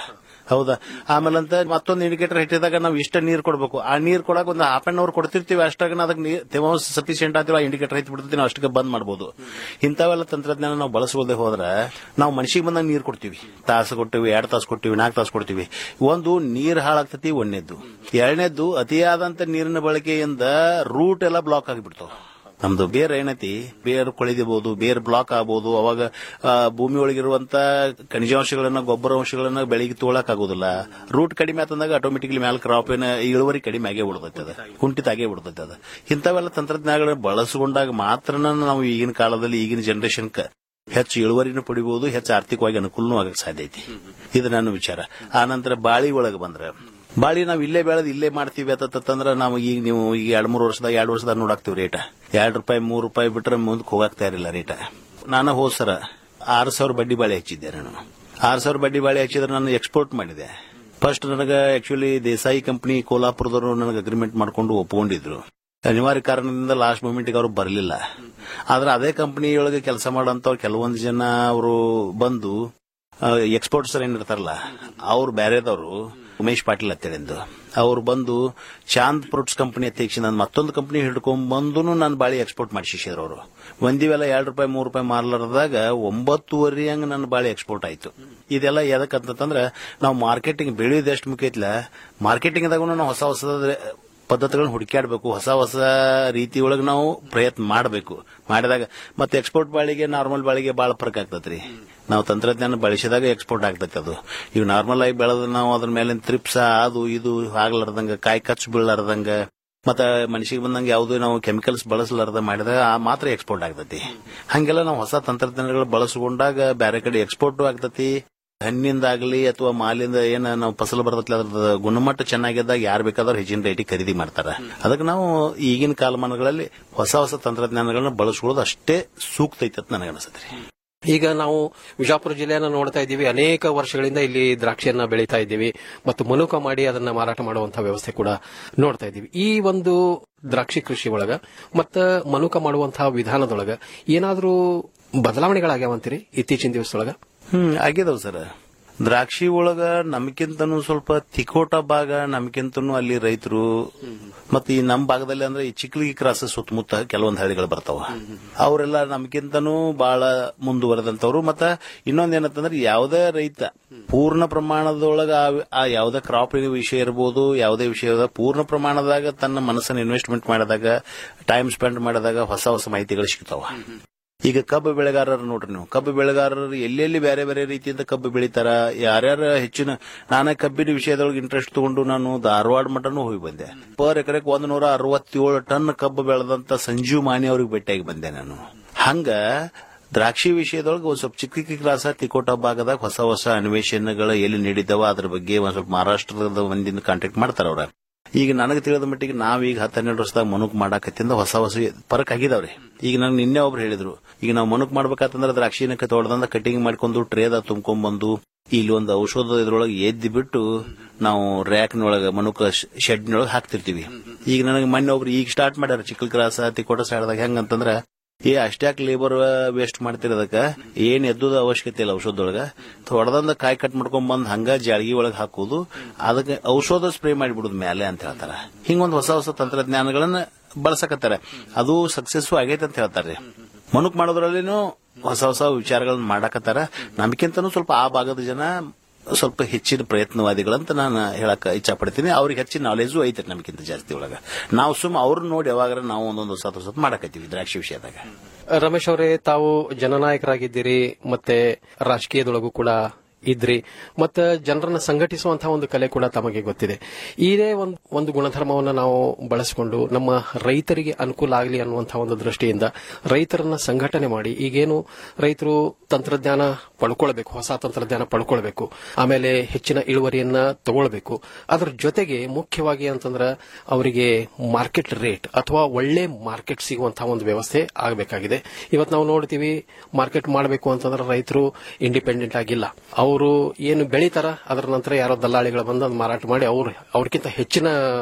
ಹೌದಾ ಆಮೇಲೆ ಅಂತ ಮತ್ತೊಂದು ಇಂಡಿಕೇಟರ್ ಇಟ್ಟಿದಾಗ ನಾವು ಇಷ್ಟ ನೀರು ಕೊಡಬೇಕು ಆ ನೀರು ಕೊಡಕ್ ಒಂದು ಹಾಫ್ ಅನ್ ಅವರ್ ಕೊಡ್ತಿರ್ತೀವಿ ಅಷ್ಟಾಗ ಅದಕ್ಕೆ ನೀರ್ ತೇವಾಂಶ ಸಫಿಶಿಯಂಟ್ ಆಗ್ತಿರೋ ಆ ಇಂಡಿಕೇಟರ್ ಐತಿ ಬಿಡ್ತೀವಿ ನಾವು ಅಷ್ಟಕ್ಕೆ ಬಂದ್ ಮಾಡ್ಬೋದು ಇಂಥವೆಲ್ಲ ತಂತ್ರಜ್ಞಾನ ನಾವು ಬಳಸೋದೇ ಹೋದ್ರೆ ನಾವು ಮನ್ಸಿಗೆ ಬಂದಾಗ ನೀರು ಕೊಡ್ತೀವಿ ತಾಸು ಕೊಡ್ತೀವಿ ಎರಡು ತಾಸು ಕೊಡ್ತೀವಿ ನಾಲ್ಕು ತಾಸು ಕೊಡ್ತೀವಿ ಒಂದು ನೀರು ಹಾಳಾಗ್ತತಿ ಒಂದನೇದ್ದು ಎರಡನೇದ್ದು ಅತಿಯಾದಂತ ನೀರಿನ ಬಳಕೆಯಿಂದ ರೂಟ್ ಎಲ್ಲ ಬ್ಲಾಕ್ ಆಗಿಬಿಡ್ತಾವ ನಮ್ದು ಬೇರ್ ಏನೈತಿ ಬೇರ್ ಕೊಳಿದಿಬಹುದು ಬೇರ್ ಬ್ಲಾಕ್ ಆಗ್ಬಹುದು ಅವಾಗ ಆ, ಭೂಮಿ ಒಳಗಿರುವಂತ ಖನಿಜಾಂಶಗಳನ್ನ ಗೊಬ್ಬರ ಅಂಶಗಳನ್ನ ಬೆಳಿಗ್ಗೆ ತೋಳಕ್ ಆಗೋದಿಲ್ಲ ರೂಟ್ ಕಡಿಮೆ ಆತಂದಾಗ ಆಟೋಮೆಟಿಕ್ಲಿ ಮ್ಯಾಲ ಕ್ರಾಪ್ ಏನ ಇಳುವರಿ ಕಡಿಮೆ ಆಗೇ ಬಿಡ್ತೈತೆ ಅದ ಕುಂಠಿತ ಆಗೇ ಬಿಡ್ತೈತೆ ಅದ ಇಂಥವೆಲ್ಲ ತಂತ್ರಜ್ಞಾನಗಳನ್ನ ಬಳಸಿಕೊಂಡಾಗ ಮಾತ್ರ ನಾವು ಈಗಿನ ಕಾಲದಲ್ಲಿ ಈಗಿನ ಜನರೇಷನ್ ಹೆಚ್ಚು ಇಳುವರಿನೂ ಪಡಿಬಹುದು ಹೆಚ್ಚು ಆರ್ಥಿಕವಾಗಿ ಅನುಕೂಲನೂ ಆಗಕ್ಕೆ ಸಾಧ್ಯ ಐತಿ ಇದು ನನ್ನ ವಿಚಾರ ಆ ನಂತರ ಬಾಳಿ ಒಳಗೆ ಬಂದ್ರೆ ಬಾಳಿ ನಾವು ಇಲ್ಲೇ ಬೆಳೆದು ಇಲ್ಲೇ ಮಾಡ್ತೀವಿ ಅಂತಂದ್ರೆ ನಾವು ಈಗ ನೀವು ಈಗ ಎರಡ್ ಮೂರು ವರ್ಷದಾಗ ಎರಡು ವರ್ಷದಾಗ ನೋಡಾಕ್ತಿವಿ ರೇಟ ಎರಡು ರೂಪಾಯಿ ಮೂರು ರೂಪಾಯಿ ಬಿಟ್ರೆ ಮುಂದಕ್ಕೆ ಹೋಗಾಕ್ತಾ ಇರಲಿಲ್ಲ ರೇಟ ನಾನು ಹೋದ್ ಸರ ಆರು ಸಾವಿರ ಬಡ್ಡಿ ಬಾಳೆ ಹಚ್ಚಿದ್ದೆ ನಾನು ಆರು ಸಾವಿರ ಬಡ್ಡಿ ಬಾಳೆ ಹಚ್ಚಿದ್ರೆ ನಾನು ಎಕ್ಸ್ಪೋರ್ಟ್ ಮಾಡಿದೆ ಫಸ್ಟ್ ನನಗೆ ಆಕ್ಚುಲಿ ದೇಸಾಯಿ ಕಂಪನಿ ಕೋಲಾಪುರದವರು ನನಗೆ ಅಗ್ರಿಮೆಂಟ್ ಮಾಡ್ಕೊಂಡು ಒಪ್ಕೊಂಡಿದ್ರು ಅನಿವಾರ್ಯ ಕಾರಣದಿಂದ ಲಾಸ್ಟ್ ಮೂಮೆಂಟ್ಗೆ ಅವರು ಬರಲಿಲ್ಲ ಆದ್ರೆ ಅದೇ ಕಂಪನಿಯೊಳಗೆ ಕೆಲಸ ಮಾಡೋಂಥವ್ರು ಕೆಲವೊಂದು ಜನ ಅವರು ಬಂದು ಎಕ್ಸ್ಪೋರ್ಟ್ಸರ್ ಏನಿರ್ತಾರಲ್ಲ ಅವ್ರು ಬೇರೆದವರು ಉಮೇಶ್ ಪಾಟೀಲ್ ಅಂತೇಳಿಂದು ಅವ್ರು ಬಂದು ಚಾಂದ್ ಫ್ರೂಟ್ಸ್ ಕಂಪನಿ ಅಧ್ಯಕ್ಷ ನಾನು ಮತ್ತೊಂದು ಕಂಪನಿ ಹಿಡ್ಕೊಂಡ್ ಬಂದು ನಾನು ಬಾಳಿ ಎಕ್ಸ್ಪೋರ್ಟ್ ಮಾಡಿಸಿದ್ರು ಅವರು ಒಂದಿವೆಲ್ಲ ಎರಡು ರೂಪಾಯಿ ಮೂರು ರೂಪಾಯಿ ಮಾರ್ಲಾರದಾಗ ಒಂಬತ್ತುವರೆ ಹಂಗ ನನ್ನ ಬಾಳಿ ಎಕ್ಸ್ಪೋರ್ಟ್ ಆಯ್ತು ಇದೆಲ್ಲ ಎದಕ್ಕಂತಂದ್ರೆ ನಾವು ಮಾರ್ಕೆಟಿಂಗ್ ಬೆಳೆಯೋದು ಎಷ್ಟು ಮುಖ್ಯ ಐತ್ಲ ಮಾರ್ಕೆಟಿಂಗ್ದಾಗೂ ನಾವು ಹೊಸ ಹೊಸ ಪದ್ಧತಿಗಳನ್ನ ಹುಡುಕ್ಯಾಡಬೇಕು ಹೊಸ ಹೊಸ ರೀತಿ ಒಳಗೆ ನಾವು ಪ್ರಯತ್ನ ಮಾಡಬೇಕು ಮಾಡಿದಾಗ ಮತ್ತೆ ಎಕ್ಸ್ಪೋರ್ಟ್ ಬಾಳಿಗೆ ನಾರ್ಮಲ್ ಬಾಳಿಗೆ ಬಹಳ ಫರ್ಕ್ ಆಗ್ತತ್ರಿ ನಾವು ತಂತ್ರಜ್ಞಾನ ಬಳಸಿದಾಗ ಎಕ್ಸ್ಪೋರ್ಟ್ ಆಗ್ತೈತೆ ಅದು ಈಗ ನಾರ್ಮಲ್ ಆಗಿ ಬೆಳೆದ ನಾವು ಅದ್ರ ಮೇಲೆ ತ್ರಿಪ್ಸ ಅದು ಇದು ಆಗ್ಲಾರ್ದಂಗ ಕಾಯಿ ಕಚ್ಚು ಬೀಳಲಾರ್ದಂಗ ಮತ್ತ ಮನುಷ್ಯಗೆ ಬಂದಂಗೆ ಯಾವುದೇ ನಾವು ಕೆಮಿಕಲ್ಸ್ ಬಳಸಲಾರ್ದ ಮಾಡಿದಾಗ ಆ ಮಾತ್ರ ಎಕ್ಸ್ಪೋರ್ಟ್ ಆಗ್ತತಿ ಹಂಗೆಲ್ಲ ನಾವು ಹೊಸ ತಂತ್ರಜ್ಞಾನಗಳು ಬಳಸಿಕೊಂಡಾಗ ಬೇರೆ ಕಡೆ ಎಕ್ಸ್ಪೋರ್ಟ್ ಆಗ್ತತಿ ಹಣ್ಣಿಂದಾಗ್ಲಿ ಅಥವಾ ಮಾಲಿಂದ ಏನ ನಾವು ಫಸಲು ಬರ್ತೈತಿ ಅದ್ರ ಗುಣಮಟ್ಟ ಚೆನ್ನಾಗಿದ್ದಾಗ ಯಾರು ಬೇಕಾದ್ರೂ ಹೆಚ್ಚಿನ ರೇಟಿಗೆ ಖರೀದಿ ಮಾಡ್ತಾರ ಅದಕ್ಕೆ ನಾವು ಈಗಿನ ಕಾಲಮಾನಗಳಲ್ಲಿ ಹೊಸ ಹೊಸ ತಂತ್ರಜ್ಞಾನಗಳನ್ನ ಬಳಸ್ಕೊಳ್ಳೋದು ಅಷ್ಟೇ ಸೂಕ್ತ ಐತೆ ಅಂತ ನನಗೆ ಅನಿಸುತ್ತೆ ಈಗ ನಾವು ವಿಜಾಪುರ ಜಿಲ್ಲೆಯನ್ನ ನೋಡ್ತಾ ಇದ್ದೀವಿ ಅನೇಕ ವರ್ಷಗಳಿಂದ ಇಲ್ಲಿ ದ್ರಾಕ್ಷಿಯನ್ನ ಬೆಳೀತಾ ಇದ್ದೀವಿ ಮತ್ತು ಮನುಕ ಮಾಡಿ ಅದನ್ನ ಮಾರಾಟ ಮಾಡುವಂತಹ ವ್ಯವಸ್ಥೆ ಕೂಡ ನೋಡ್ತಾ ಇದ್ದೀವಿ ಈ ಒಂದು ದ್ರಾಕ್ಷಿ ಕೃಷಿ ಒಳಗ ಮತ್ತ ಮನುಕ ಮಾಡುವಂತಹ ವಿಧಾನದೊಳಗ ಏನಾದ್ರೂ ಬದಲಾವಣೆಗಳಾಗ್ಯಾವಂತೀರಿ ಇತ್ತೀಚಿನ ದಿವಸದೊಳಗ ಹ್ಮ್ ಆಗಿದಾವ್ ಸರ್ ದ್ರಾಕ್ಷಿ ಒಳಗ ನಮ್ಕಿಂತನೂ ಸ್ವಲ್ಪ ತಿಕೋಟ ಭಾಗ ನಮ್ಕಿಂತನೂ ಅಲ್ಲಿ ರೈತರು ಮತ್ತೆ ಈ ನಮ್ಮ ಭಾಗದಲ್ಲಿ ಅಂದ್ರೆ ಈ ಚಿಕ್ಕಲಿಗಿ ಕ್ರಾಸ್ ಸುತ್ತಮುತ್ತ ಕೆಲವೊಂದು ಹಳ್ಳಿಗಳು ಬರ್ತಾವ ಅವರೆಲ್ಲ ನಮ್ಕಿಂತನೂ ಬಹಳ ಮುಂದುವರೆದಂತವ್ರು ಮತ್ತ ಇನ್ನೊಂದ್ ಏನಂತಂದ್ರೆ ಯಾವುದೇ ರೈತ ಪೂರ್ಣ ಪ್ರಮಾಣದೊಳಗ ಆ- ಆ ಯಾವುದೇ ಕ್ರಾಪ್ ವಿಷಯ ಇರ್ಬೋದು ಯಾವುದೇ ವಿಷಯದ ಪೂರ್ಣ ಪ್ರಮಾಣದಾಗ ತನ್ನ ಮನಸ್ಸನ್ನು ಇನ್ವೆಸ್ಟ್ಮೆಂಟ್ ಮಾಡಿದಾಗ ಟೈಮ್ ಸ್ಪೆಂಡ್ ಮಾಡಿದಾಗ ಹೊಸ ಹೊಸ ಮಾಹಿತಿಗಳು ಸಿಗ್ತಾವ ಈಗ ಕಬ್ಬು ಬೆಳೆಗಾರರು ನೋಡ್ರಿ ನೀವು ಕಬ್ಬು ಬೆಳೆಗಾರರು ಎಲ್ಲೆಲ್ಲಿ ಬೇರೆ ಬೇರೆ ರೀತಿಯಿಂದ ಕಬ್ಬು ಬೆಳಿತಾರ ಯಾರ್ಯಾರ ಹೆಚ್ಚಿನ ನಾನೇ ಕಬ್ಬಿನ ವಿಷಯದೊಳಗೆ ಇಂಟ್ರೆಸ್ಟ್ ತಗೊಂಡು ನಾನು ಧಾರವಾಡ ಮಟನೂ ಹೋಗಿ ಬಂದೆ ಪರ್ ಎಕರೆಗೆ ಒಂದ್ ನೂರ ಅರವತ್ತೇಳು ಟನ್ ಕಬ್ಬು ಬೆಳೆದಂತ ಸಂಜೀವ್ ಮಾನಿ ಅವ್ರಿಗೆ ಭೇಟಿಯಾಗಿ ಬಂದೆ ನಾನು ಹಂಗ ದ್ರಾಕ್ಷಿ ವಿಷಯದೊಳಗೆ ಒಂದ್ ಸ್ವಲ್ಪ ಚಿಕ್ಕ ಚಿಕ್ಕ ಕ್ಲಾಸ ತಿಕೋಟ ಭಾಗದಾಗ ಹೊಸ ಹೊಸ ಅನ್ವೇಷಣೆಗಳು ಎಲ್ಲಿ ನೀಡಿದ್ದಾವ ಅದ್ರ ಬಗ್ಗೆ ಒಂದ್ ಸ್ವಲ್ಪ ಮಹಾರಾಷ್ಟ್ರದ ಮಂದಿನ ಕಾಂಟ್ಯಾಕ್ಟ್ ಮಾಡ್ತಾರ ಅವ್ರ ಈಗ ನನಗೆ ತಿಳಿದ ಮಟ್ಟಿಗೆ ನಾವೀಗ ಹತ್ತು ಹನ್ನೆರಡು ವರ್ಷದಾಗ ಮನುಕ್ ಮಾಡಾಕತ್ತಿಂದ ಹೊಸ ಹೊಸ ಫರಕ್ ಆಗಿದಾವ್ರಿ ಈಗ ನಂಗೆ ನಿನ್ನೆ ಒಬ್ರು ಹೇಳಿದ್ರು ಈಗ ನಾವು ಮನುಕ್ ಮಾಡ್ಬೇಕಾತಂದ್ರೆ ದ್ರಾಕ್ಷಿನ ತೊಳೆದಂದ ಕಟಿಂಗ್ ಮಾಡ್ಕೊಂಡು ಟ್ರೇದ ತುಂಬ್ಕೊಂಡ್ಬಂದು ಇಲ್ಲಿ ಒಂದು ಔಷಧ ಇದ್ರೊಳಗೆ ಎದ್ದಿ ಬಿಟ್ಟು ನಾವು ರ್ಯಾಕ್ನೊಳಗೆ ಮನುಕ ಶೆಡ್ನೊಳಗೆ ಹಾಕ್ತಿರ್ತೀವಿ ಈಗ ನನಗೆ ಮೊನ್ನೆ ಒಬ್ರು ಈಗ ಸ್ಟಾರ್ಟ್ ಮಾಡ್ಯಾರ ಚಿಕ್ಕಲ್ ಕ್ರಾಸ ತಿಕೋಟ ಸೈಡ್ದಾಗ ಹೆಂಗಂತಂದ್ರ ಏ ಅಷ್ಟ್ಯಾಕ್ ಲೇಬರ್ ವೇಸ್ಟ್ ಮಾಡ್ತಿರೋದಕ್ಕ ಏನ್ ಎದ್ದುದ ಅವಶ್ಯಕತೆ ಇಲ್ಲ ಔಷಧದೊಳಗ ಹೊಡೆದಂದ ಕಾಯಿ ಕಟ್ ಮಾಡ್ಕೊಂಡ್ ಬಂದ್ ಹಂಗ ಜಾಳಗಿ ಒಳಗೆ ಹಾಕುದು ಅದಕ್ಕೆ ಔಷಧ ಸ್ಪ್ರೇ ಮಾಡಿಬಿಡುದು ಮೇಲೆ ಅಂತ ಹೇಳ್ತಾರ ಹಿಂಗೊಂದ್ ಹೊಸ ಹೊಸ ತಂತ್ರಜ್ಞಾನಗಳನ್ನ ಬಳಸಕತ್ತಾರ ಅದು ಸಕ್ಸಸ್ ಆಗೈತೆ ಅಂತ ಹೇಳ್ತಾರೆ ಮನುಕ್ ಮಾಡೋದ್ರಲ್ಲಿನೂ ಹೊಸ ಹೊಸ ವಿಚಾರಗಳನ್ನ ಮಾಡಾಕತ್ತಾರ ನಮ್ಗಿಂತನೂ ಸ್ವಲ್ಪ ಆ ಭಾಗದ ಜನ ಸ್ವಲ್ಪ ಹೆಚ್ಚಿನ ಪ್ರಯತ್ನವಾದಿಗಳಂತ ನಾನು ಹೇಳಕ್ ಇಚ್ಛಾ ಪಡ್ತೀನಿ ಅವ್ರಿಗೆ ಹೆಚ್ಚಿನ ನಾಲೆಜು ಐತೆ ನಮ್ಗಿಂತ ಜಾಸ್ತಿ ಒಳಗ ನಾವು ಸುಮ್ಮ ಅವ್ರನ್ನ ನೋಡಿ ಯಾವಾಗ ನಾವು ಒಂದೊಂದು ಹೊಸ ಹೊಸ ಮಾಡಕತ್ತೀವಿ ದ್ರಾಕ್ಷಿ ವಿಷಯದಾಗ ರಮೇಶ್ ಅವರೇ ತಾವು ಜನನಾಯಕರಾಗಿದ್ದೀರಿ ಮತ್ತೆ ರಾಜಕೀಯದೊಳಗೂ ಕೂಡ ಇದ್ರಿ ಮತ್ತೆ ಜನರನ್ನ ಸಂಘಟಿಸುವಂತಹ ಒಂದು ಕಲೆ ಕೂಡ ತಮಗೆ ಗೊತ್ತಿದೆ ಇದೇ ಒಂದು ಒಂದು ಗುಣಧರ್ಮವನ್ನು ನಾವು ಬಳಸಿಕೊಂಡು ನಮ್ಮ ರೈತರಿಗೆ ಅನುಕೂಲ ಆಗಲಿ ಅನ್ನುವಂತಹ ಒಂದು ದೃಷ್ಟಿಯಿಂದ ರೈತರನ್ನ ಸಂಘಟನೆ ಮಾಡಿ ಈಗೇನು ರೈತರು ತಂತ್ರಜ್ಞಾನ ಪಡ್ಕೊಳ್ಬೇಕು ಹೊಸ ತಂತ್ರಜ್ಞಾನ ಪಡ್ಕೊಳ್ಬೇಕು ಆಮೇಲೆ ಹೆಚ್ಚಿನ ಇಳುವರಿಯನ್ನ ತಗೊಳ್ಬೇಕು ಅದರ ಜೊತೆಗೆ ಮುಖ್ಯವಾಗಿ ಅಂತಂದ್ರೆ ಅವರಿಗೆ ಮಾರ್ಕೆಟ್ ರೇಟ್ ಅಥವಾ ಒಳ್ಳೆ ಮಾರ್ಕೆಟ್ ಸಿಗುವಂತಹ ಒಂದು ವ್ಯವಸ್ಥೆ ಆಗಬೇಕಾಗಿದೆ ಇವತ್ತು ನಾವು ನೋಡ್ತೀವಿ ಮಾರ್ಕೆಟ್ ಮಾಡಬೇಕು ಅಂತಂದ್ರೆ ರೈತರು ಇಂಡಿಪೆಂಡೆಂಟ್ ಆಗಿಲ್ಲ ಅವರು ಏನು ಬೆಳೀತಾರ ಅದರ ನಂತರ ಯಾರೋ ದಲ್ಲಾಳಿಗಳು ಬಂದು ಅದನ್ನ ಮಾರಾಟ ಮಾಡಿ ಅವ್ರು ಅವ್ರಿಗಿಂತ ಹೆಚ್ಚಿನ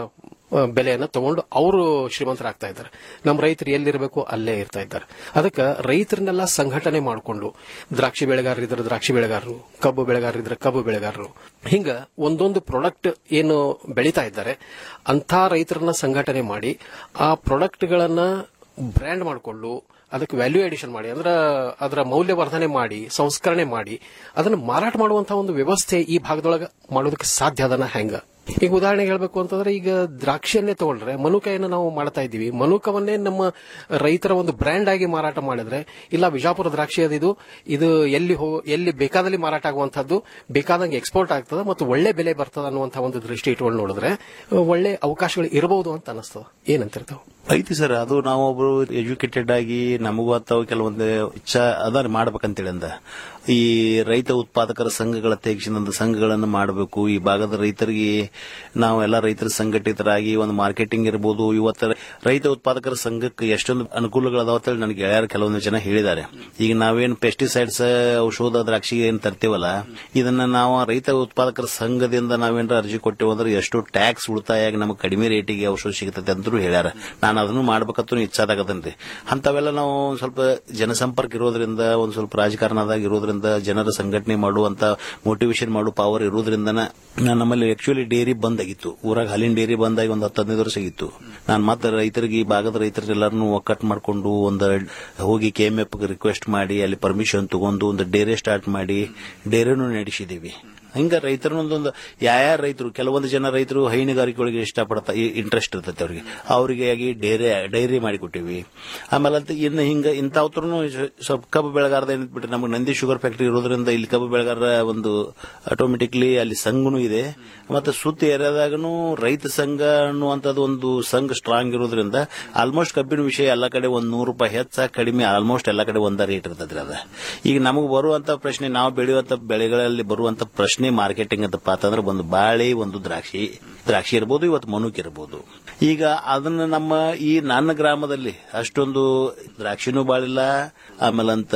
ಆ, ಬೆಲೆಯನ್ನ ತಗೊಂಡು ಅವರು ಶ್ರೀಮಂತರಾಗ್ತಾ ಇದ್ದಾರೆ ನಮ್ಮ ರೈತರು ಎಲ್ಲಿರಬೇಕು ಅಲ್ಲೇ ಇರ್ತಾ ಇದ್ದಾರೆ ಅದಕ್ಕೆ ರೈತರನ್ನೆಲ್ಲ ಸಂಘಟನೆ ಮಾಡಿಕೊಂಡು ದ್ರಾಕ್ಷಿ ಬೆಳೆಗಾರರಿದ್ರೆ ದ್ರಾಕ್ಷಿ ಬೆಳೆಗಾರರು ಕಬ್ಬು ಬೆಳೆಗಾರರಿದ್ರೆ ಕಬ್ಬು ಬೆಳೆಗಾರರು ಹಿಂಗ ಒಂದೊಂದು ಪ್ರಾಡಕ್ಟ್ ಏನು ಬೆಳೀತಾ ಇದ್ದಾರೆ ಅಂಥ ರೈತರನ್ನ ಸಂಘಟನೆ ಮಾಡಿ ಆ ಪ್ರಾಡಕ್ಟ್ಗಳನ್ನ ಬ್ರ್ಯಾಂಡ್ ಮಾಡಿಕೊಂಡು ಅದಕ್ಕೆ ವ್ಯಾಲ್ಯೂ ಎಡಿಷನ್ ಮಾಡಿ ಅಂದ್ರೆ ಅದರ ಮೌಲ್ಯವರ್ಧನೆ ಮಾಡಿ ಸಂಸ್ಕರಣೆ ಮಾಡಿ ಅದನ್ನು ಮಾರಾಟ ಮಾಡುವಂತಹ ಒಂದು ವ್ಯವಸ್ಥೆ ಈ ಭಾಗದೊಳಗೆ ಮಾಡೋದಕ್ಕೆ ಸಾಧ್ಯ ಅದನ್ನ ಹೆಂಗ ಈಗ ಉದಾಹರಣೆಗೆ ಹೇಳ್ಬೇಕು ಅಂತಂದ್ರೆ ಈಗ ದ್ರಾಕ್ಷಿಯನ್ನೇ ತಗೊಂಡ್ರೆ ಮನುಕಾಯನ್ನು ನಾವು ಮಾಡ್ತಾ ಇದ್ದೀವಿ ಮನುಕವನ್ನೇ ನಮ್ಮ ರೈತರ ಒಂದು ಬ್ರ್ಯಾಂಡ್ ಆಗಿ ಮಾರಾಟ ಮಾಡಿದ್ರೆ ಇಲ್ಲ ವಿಜಾಪುರ ದ್ರಾಕ್ಷಿ ಅದಿದು ಇದು ಎಲ್ಲಿ ಹೋ ಎಲ್ಲಿ ಬೇಕಾದಲ್ಲಿ ಮಾರಾಟ ಆಗುವಂತಹದ್ದು ಬೇಕಾದಂಗೆ ಎಕ್ಸ್ಪೋರ್ಟ್ ಆಗ್ತದೆ ಮತ್ತು ಒಳ್ಳೆ ಬೆಲೆ ಬರ್ತದೆ ಅನ್ನುವಂತಹ ಒಂದು ದೃಷ್ಟಿ ಇಟ್ಕೊಂಡು ನೋಡಿದ್ರೆ ಒಳ್ಳೆ ಅವಕಾಶಗಳು ಇರಬಹುದು ಅಂತ ಅನಿಸ್ತದೆ ಏನಂತಿರ್ತಾವ ಐತಿ ಸರ್ ಅದು ನಾವೊಬ್ರು ಎಜುಕೇಟೆಡ್ ಆಗಿ ನಮಗೂ ಅಥವಾ ಕೆಲವೊಂದು ಇಚ್ಛಾ ಅದ ಮಾಡ್ಬೇಕಂತೇಳಿ ಅಂದ ಈ ರೈತ ಉತ್ಪಾದಕರ ಸಂಘಗಳ ತೆಗೆಸಿದಂತ ಸಂಘಗಳನ್ನು ಮಾಡಬೇಕು ಈ ಭಾಗದ ರೈತರಿಗೆ ನಾವೆಲ್ಲ ರೈತರ ಸಂಘಟಿತರಾಗಿ ಒಂದು ಮಾರ್ಕೆಟಿಂಗ್ ಇರಬಹುದು ಇವತ್ತು ರೈತ ಉತ್ಪಾದಕರ ಸಂಘಕ್ಕೆ ಎಷ್ಟೊಂದು ಅನುಕೂಲಗಳದಾವ ಅಂತೇಳಿ ನನಗೆ ಗೆಳೆಯರು ಕೆಲವೊಂದು ಜನ ಹೇಳಿದ್ದಾರೆ ಈಗ ನಾವೇನು ಪೆಸ್ಟಿಸೈಡ್ಸ್ ಔಷಧ ದ್ರಾಕ್ಷಿ ಏನ್ ತರ್ತೀವಲ್ಲ ಇದನ್ನ ನಾವು ರೈತ ಉತ್ಪಾದಕರ ಸಂಘದಿಂದ ನಾವೇನಾರ ಅರ್ಜಿ ಕೊಟ್ಟೇವು ಅಂದ್ರೆ ಎಷ್ಟು ಟ್ಯಾಕ್ಸ್ ಉಳಿತಾಯ ಆಗಿ ನಮಗೆ ಕಡಿಮೆ ರೇಟಿಗೆ ಔಷಧ ಸಿಗುತ್ತೆ ಅಂತೂ ಹೇಳ್ಯಾರ ನಾನು ಅದನ್ನು ಮಾಡ್ಬೇಕಂತೂ ಇಚ್ಛಾದಾಗತ್ತನ್ರಿ ಅಂತವೆಲ್ಲ ನಾವು ಒಂದ್ ಸ್ವಲ್ಪ ಜನಸಂಪರ್ಕ ಇರೋದ್ರಿಂದ ಒಂದ್ ಸ್ವಲ್ಪ ರಾಜಕಾರಣದಾಗ ಇರೋದ್ರಿಂದ ಜನರ ಸಂಘಟನೆ ಮಾಡುವಂತ ಮೋಟಿವೇಶನ್ ಮಾಡೋ ಪವರ್ ಇರೋದ್ರಿಂದ ನಮ್ಮಲ್ಲಿ ಆಕ್ಚುಲಿ ಡೇರಿ ಬಂದ್ ಆಗಿತ್ತು ಊರಾಗ ಹಾಲಿನ ಡೇರಿ ಬಂದಾಗಿ ಒಂದು ಹತ್ತು ಹದಿನೈದು ವರ್ಷ ಆಗಿತ್ತು ನಾನು ಮತ್ತೆ ರೈತರಿಗೆ ಈ ಭಾಗದ ರೈತರೆಲ್ಲರನ್ನು ಒಕ್ಕಟ್ಟು ಮಾಡ್ಕೊಂಡು ಒಂದು ಹೋಗಿ ಕೆ ಎಂ ಎಫ್ ರಿಕ್ವೆಸ್ಟ್ ಮಾಡಿ ಅಲ್ಲಿ ಪರ್ಮಿಷನ್ ತಗೊಂಡು ಒಂದು ಡೇರೆ ಸ್ಟಾರ್ಟ್ ಮಾಡಿ ಡೇರೆನೂ ನಡೆಸಿದ್ದೀವಿ ಹಿಂಗ ರೈತರನ್ನೊಂದೊಂದು ಯಾರ್ಯಾರ ರೈತರು ಕೆಲವೊಂದು ಜನ ರೈತರು ಹೈನುಗಾರಿಕೆ ಒಳಗೆ ಇಷ್ಟಪಡ್ತಾ ಇಂಟ್ರೆಸ್ಟ್ ಇರ್ತೈತೆ ಅವ್ರಿಗೆ ಅವರಿಗೆ ಆಗಿ ಡೈರಿ ಡೈರಿ ಮಾಡಿಕೊಟ್ಟಿವಿ ಆಮೇಲೆ ಅಂತ ಇನ್ನು ಹಿಂಗ ಇಂಥವ್ರು ಸ್ವಲ್ಪ ಕಬ್ಬು ಬೆಳೆಗಾರದ ಏನಿಟ್ಬಿಟ್ರೆ ನಮಗೆ ನಂದಿ ಶುಗರ್ ಫ್ಯಾಕ್ಟರಿ ಇರೋದ್ರಿಂದ ಇಲ್ಲಿ ಕಬ್ಬು ಬೆಳೆಗಾರರ ಒಂದು ಆಟೋಮೆಟಿಕ್ಲಿ ಅಲ್ಲಿ ಸಂಘನೂ ಇದೆ ಮತ್ತೆ ಸುತ್ತ ಏರಿಯಾದಾಗನು ರೈತ ಸಂಘ ಅನ್ನುವಂಥದ್ದು ಒಂದು ಸಂಘ ಸ್ಟ್ರಾಂಗ್ ಇರೋದ್ರಿಂದ ಆಲ್ಮೋಸ್ಟ್ ಕಬ್ಬಿನ ವಿಷಯ ಎಲ್ಲ ಕಡೆ ಒಂದ್ ನೂರು ರೂಪಾಯಿ ಹೆಚ್ಚ ಕಡಿಮೆ ಆಲ್ಮೋಸ್ಟ್ ಎಲ್ಲ ಕಡೆ ಒಂದ ರೇಟ್ ಇರ್ತದ್ರಿ ಅದ ಈಗ ನಮಗೆ ಬರುವಂತ ಪ್ರಶ್ನೆ ನಾವು ಬೆಳೆಯುವಂತ ಬೆಳೆಗಳಲ್ಲಿ ಬರುವಂತ ಪ್ರಶ್ನೆ ಮಾರ್ಕೆಟಿಂಗ್ ಅಂತಪ್ಪ ಅಂತಂದ್ರೆ ಒಂದು ಬಾಳೆ ಒಂದು ದ್ರಾಕ್ಷಿ ದ್ರಾಕ್ಷಿ ಇರ್ಬೋದು ಇವತ್ತು ಮನುಕ್ ಇರ್ಬೋದು ಈಗ ಅದನ್ನ ನಮ್ಮ ಈ ನನ್ನ ಗ್ರಾಮದಲ್ಲಿ ಅಷ್ಟೊಂದು ದ್ರಾಕ್ಷಿನೂ ಬಾಳಿಲ್ಲ ಆಮೇಲಂತ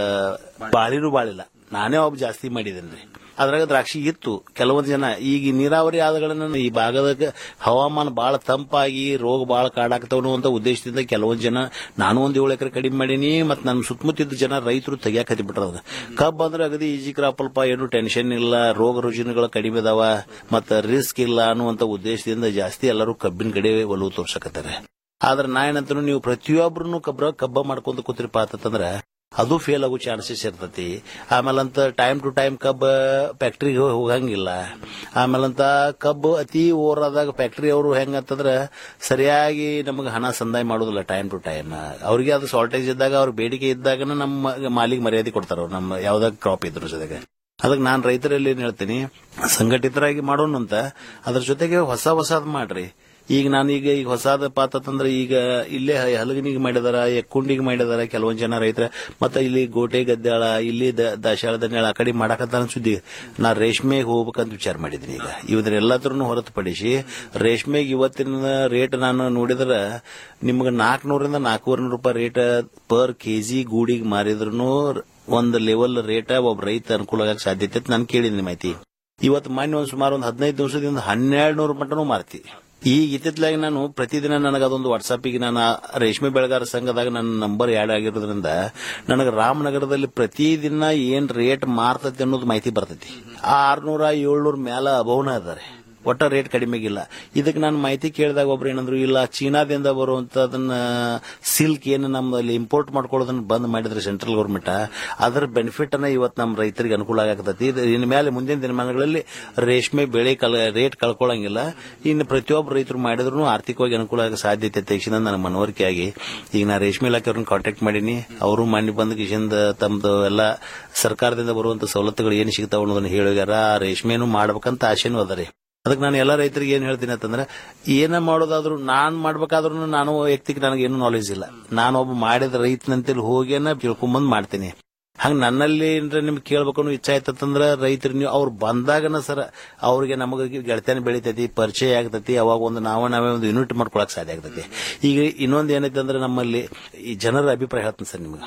ಬಾಳಿನೂ ಬಾಳಿಲ್ಲ ನಾನೇ ಒಬ್ಬ ಜಾಸ್ತಿ ಮಾಡಿದ್ದೇನೆ ಅದ್ರಾಗ ದ್ರಾಕ್ಷಿ ಇತ್ತು ಕೆಲವೊಂದು ಜನ ಈಗ ನೀರಾವರಿ ಆದಗಳನ್ನ ಈ ಭಾಗದಾಗ ಹವಾಮಾನ ಬಹಳ ತಂಪಾಗಿ ರೋಗ ಬಹಳ ಕಾಡಾಗ್ತಾವ ಅಂತ ಉದ್ದೇಶದಿಂದ ಕೆಲವೊಂದು ಜನ ನಾನು ಒಂದ್ ಏಳು ಎಕರೆ ಕಡಿಮೆ ಮಾಡೀನಿ ಮತ್ತೆ ನನ್ನ ಸುತ್ತಮುತ್ತಿದ್ದ ಜನ ರೈತರು ತೆಗಿಯಾಕ ಬಿಟ್ರದ ಕಬ್ಬು ಅಂದ್ರೆ ಅಗದಿ ಈಜಿ ಕ್ರಾಪ್ ಅಲ್ಪ ಏನು ಟೆನ್ಷನ್ ಇಲ್ಲ ರೋಗ ರುಜಿನಗಳು ಕಡಿಮೆ ಇದಾವ ಮತ್ತೆ ರಿಸ್ಕ್ ಇಲ್ಲ ಅನ್ನುವಂತ ಉದ್ದೇಶದಿಂದ ಜಾಸ್ತಿ ಎಲ್ಲರೂ ಕಬ್ಬಿನ ಕಡೆ ಒಲವು ತೋರ್ಸಕತ್ತಾರೆ ಆದ್ರೆ ನಾ ಏನಂತ ನೀವು ಪ್ರತಿಯೊಬ್ಬರನ್ನು ಕಬ್ಬ ಕಬ್ಬ ಮಾಡ್ಕೊಂತ ಕೂತಿರಪ್ಪ ಅಂತಂದ್ರ ಅದು ಫೇಲ್ ಆಗೋ ಚಾನ್ಸಸ್ ಇರ್ತತಿ ಆಮೇಲಂತ ಟೈಮ್ ಟು ಟೈಮ್ ಕಬ್ಬ ಫ್ಯಾಕ್ಟ್ರಿಗೆ ಹೋಗಂಗಿಲ್ಲ ಆಮೇಲಂತ ಕಬ್ಬು ಅತಿ ಓವರ್ ಆದಾಗ ಫ್ಯಾಕ್ಟ್ರಿ ಅವರು ಹೆಂಗಂತಂದ್ರ ಸರಿಯಾಗಿ ನಮಗೆ ಹಣ ಸಂದಾಯ ಮಾಡೋದಿಲ್ಲ ಟೈಮ್ ಟು ಟೈಮ್ ಅವ್ರಿಗೆ ಅದು ಶಾರ್ಟೇಜ್ ಇದ್ದಾಗ ಅವ್ರ ಬೇಡಿಕೆ ಇದ್ದಾಗ ನಮ್ಮ ಮಾಲಿಗೆ ಮರ್ಯಾದೆ ಕೊಡ್ತಾರ ಅವ್ರು ನಮ್ಮ ಯಾವ್ದಾಗ ಕ್ರಾಪ್ ಇದ್ರು ಜೊತೆಗೆ ಅದಕ್ಕೆ ನಾನು ರೈತರಲ್ಲಿ ಏನ್ ಹೇಳ್ತೀನಿ ಸಂಘಟಿತರಾಗಿ ಮಾಡೋಣ ಅಂತ ಅದ್ರ ಜೊತೆಗೆ ಹೊಸ ಹೊಸದ್ ಮಾಡ್ರಿ ಈಗ ನಾನೀಗ ಈಗ ಹೊಸಾದ ಪಾತಂದ್ರೆ ಈಗ ಇಲ್ಲೇ ಹಲಗನಿಗೆ ಮಾಡಿದಾರ ಎಕ್ಕುಂಡಿಗೆ ಮಾಡಿದಾರ ಕೆಲವೊಂದ್ ಜನ ರೈತರ ಮತ್ತೆ ಇಲ್ಲಿ ಗೋಟೆ ಗದ್ದಾಳ ಇಲ್ಲಿ ದ- ದಾಶಾಳ ದನ್ಯಾಳ ಆ ಕಡೆ ಮಾಡಕತ್ತ ಸುದ್ದಿ ನಾ ರೇಷ್ಮೆಗೆ ಹೋಗ್ಬೇಕಂತ ವಿಚಾರ ಮಾಡಿದ್ದೀನಿ ಈಗ ಇವನ್ನೆಲ್ಲತ್ರನ್ನು ಹೊರತುಪಡಿಸಿ ರೇಷ್ಮೆಗೆ ಇವತ್ತಿನ ರೇಟ್ ನಾನು ನೋಡಿದ್ರ ನಿಮ್ಗೆ ನಾಲ್ಕನೂರಿಂದ ನಾಲ್ಕೂವರೆ ನೂರು ರೂಪಾಯಿ ರೇಟ್ ಪರ್ ಕೆಜಿ ಗೂಡಿಗೆ ಮಾರಿದ್ರು ಒಂದು ಲೆವೆಲ್ ರೇಟ್ ಒಬ್ಬ ರೈತ ಅನುಕೂಲ ಆಗಕ್ಕೆ ಸಾಧ್ಯತೆ ಅಂತ ನಾನು ಕೇಳಿದ್ದೀನಿ ಮಾಹಿತಿ ಇವತ್ತು ಮೊನ್ನೆ ಒಂದು ಸುಮಾರು ಒಂದು ಹದಿನೈದು ದಿವಸದಿಂದ ಹನ್ನೆರಡು ನೂರು ಮಟನೂ ಮಾರ್ತಿ ಈಗ ಇತ್ತಿತ್ತಲಾಗಿ ನಾನು ಪ್ರತಿದಿನ ನನಗೆ ಅದೊಂದು ವಾಟ್ಸಾಪಿಗೆ ನಾನು ಆ ರೇಷ್ಮೆ ಬೆಳೆಗಾರ ಸಂಘದಾಗ ನನ್ನ ನಂಬರ್ ಆ್ಯಡ್ ಆಗಿರೋದ್ರಿಂದ ನನಗೆ ರಾಮನಗರದಲ್ಲಿ ಪ್ರತಿದಿನ ಏನ್ ರೇಟ್ ಮಾರ್ತತಿ ಅನ್ನೋದು ಮಾಹಿತಿ ಬರ್ತೈತಿ ಆ ಆರ್ನೂರ ಏಳ್ನೂರ ಮ್ಯಾಲ ಅಭವನ ಅದಾರೆ ಒಟ್ಟ ರೇಟ್ ಕಡಿಮೆಗಿಲ್ಲ ಇದಕ್ಕೆ ನಾನು ಮಾಹಿತಿ ಕೇಳಿದಾಗ ಒಬ್ರು ಏನಂದ್ರು ಇಲ್ಲ ಚೀನಾದಿಂದ ಬರುವಂತದನ್ನ ಸಿಲ್ಕ್ ಏನು ನಮ್ಮಲ್ಲಿ ಇಂಪೋರ್ಟ್ ಮಾಡ್ಕೊಳ್ಳೋದನ್ನ ಬಂದ್ ಮಾಡಿದ್ರೆ ಸೆಂಟ್ರಲ್ ಗೌರ್ಮೆಂಟ್ ಅದರ ಬೆನಿಫಿಟ್ ಅನ್ನ ಇವತ್ತು ನಮ್ಮ ರೈತರಿಗೆ ಅನುಕೂಲ ಆಗತೈತಿ ಇನ್ನು ಮೇಲೆ ಮುಂದಿನ ದಿನಮಾನಗಳಲ್ಲಿ ರೇಷ್ಮೆ ಬೆಳೆ ಕಲ್ ರೇಟ್ ಕಳ್ಕೊಳ್ಳಂಗಿಲ್ಲ ಇನ್ನು ಪ್ರತಿಯೊಬ್ಬ ರೈತರು ಮಾಡಿದ್ರು ಆರ್ಥಿಕವಾಗಿ ಅನುಕೂಲ ಆಗೋ ಸಾಧ್ಯತೆ ತೆಗಿಸಿದ ನನ್ನ ಮನವರಿಕೆ ಆಗಿ ಈಗ ನಾ ರೇಷ್ಮೆ ಇಲಾಖೆಯವ್ರನ್ನ ಕಾಂಟ್ಯಾಕ್ಟ್ ಮಾಡೀನಿ ಅವರು ಮಾನ್ಯ ಬಂದ ಕಿಶಿಂದ ತಮ್ದು ಎಲ್ಲ ಸರ್ಕಾರದಿಂದ ಬರುವಂತ ಸವಲತ್ತುಗಳು ಏನು ಸಿಗ್ತಾವ ಅನ್ನೋದನ್ನ ಹೇಳಿಗ್ಯಾರ ಆ ರೇಷ್ಮೆನೂ ಮಾಡ್ಬೇಕಂತ ಆಸೆನೂ ಅದ ರೀ ಅದಕ್ಕೆ ನಾನು ಎಲ್ಲ ರೈತರಿಗೆ ಏನ್ ಹೇಳ್ತೀನಿ ಅಂತಂದ್ರೆ ಏನ ಮಾಡೋದಾದ್ರೂ ನಾನ್ ಮಾಡ್ಬೇಕಾದ್ರೂ ನಾನು ವೈಯಕ್ತಿಕ ನನಗೇನು ನಾಲೆಜ್ ಇಲ್ಲ ನಾನು ಒಬ್ಬ ಮಾಡಿದ ರೈತನಂತೇಳಿ ಹೋಗೇನ ತಿಳ್ಕೊಂಬಂದ್ ಮಾಡ್ತೀನಿ ಹಂಗ ನನ್ನಲ್ಲಿ ಏನ್ರ ನಿಮ್ಗೆ ಕೇಳ್ಬೇಕು ಅನ್ನೋ ಇಚ್ಛೆ ಆಯ್ತಂದ್ರ ರೈತರು ನೀವು ಅವ್ರು ಬಂದಾಗನ ಸರ ಅವ್ರಿಗೆ ನಮಗೆ ಗೆಳತನ ಬೆಳಿತೈತಿ ಪರಿಚಯ ಆಗ್ತೈತಿ ಅವಾಗ ಒಂದು ನಾವ ನಾವೇ ಒಂದು ಯೂನಿಟ್ ಮಾಡ್ಕೊಳಕ್ ಸಾಧ್ಯ ಆಗ್ತೈತಿ ಈಗ ಇನ್ನೊಂದು ಏನೈತೆ ಅಂದ್ರೆ ನಮ್ಮಲ್ಲಿ ಈ ಜನರ ಅಭಿಪ್ರಾಯ ಹೇಳ್ತೀನಿ ಸರ್ ನಿಮ್ಗೆ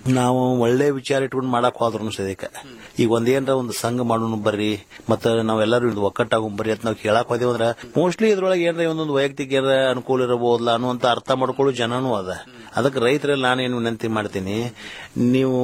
ನಾವು ಒಳ್ಳೆ ವಿಚಾರ ಇಟ್ಕೊಂಡು ಮಾಡಕ್ ಹೋದ್ರು ಸದ್ಯಕ್ಕೆ ಈಗ ಒಂದೇನ್ರ ಒಂದು ಸಂಘ ಮಾಡೋಣ ಬರ್ರಿ ಮತ್ತೆ ನಾವೆಲ್ಲರೂ ಇದು ಒಕ್ಕಟ್ಟಾಗ ಬರ್ರಿ ಅಂತ ನಾವು ಕೇಳಕ್ ಹೋದೇವ್ ಅಂದ್ರ ಮೋಸ್ಟ್ಲಿ ಇದ್ರೊಳಗೆ ಏನ್ರ ಒಂದೊಂದು ವೈಯಕ್ತಿಕ ಏನಾರ ಅನುಕೂಲ ಇರಬಹುದಲ್ಲ ಅನ್ನುವಂತ ಅರ್ಥ ಮಾಡ್ಕೊಳ್ಳೋ ಜನನೂ ಅದ ಅದಕ್ಕೆ ರೈತರಲ್ಲಿ ನಾನೇನು ವಿನಂತಿ ಮಾಡ್ತೀನಿ ನೀವು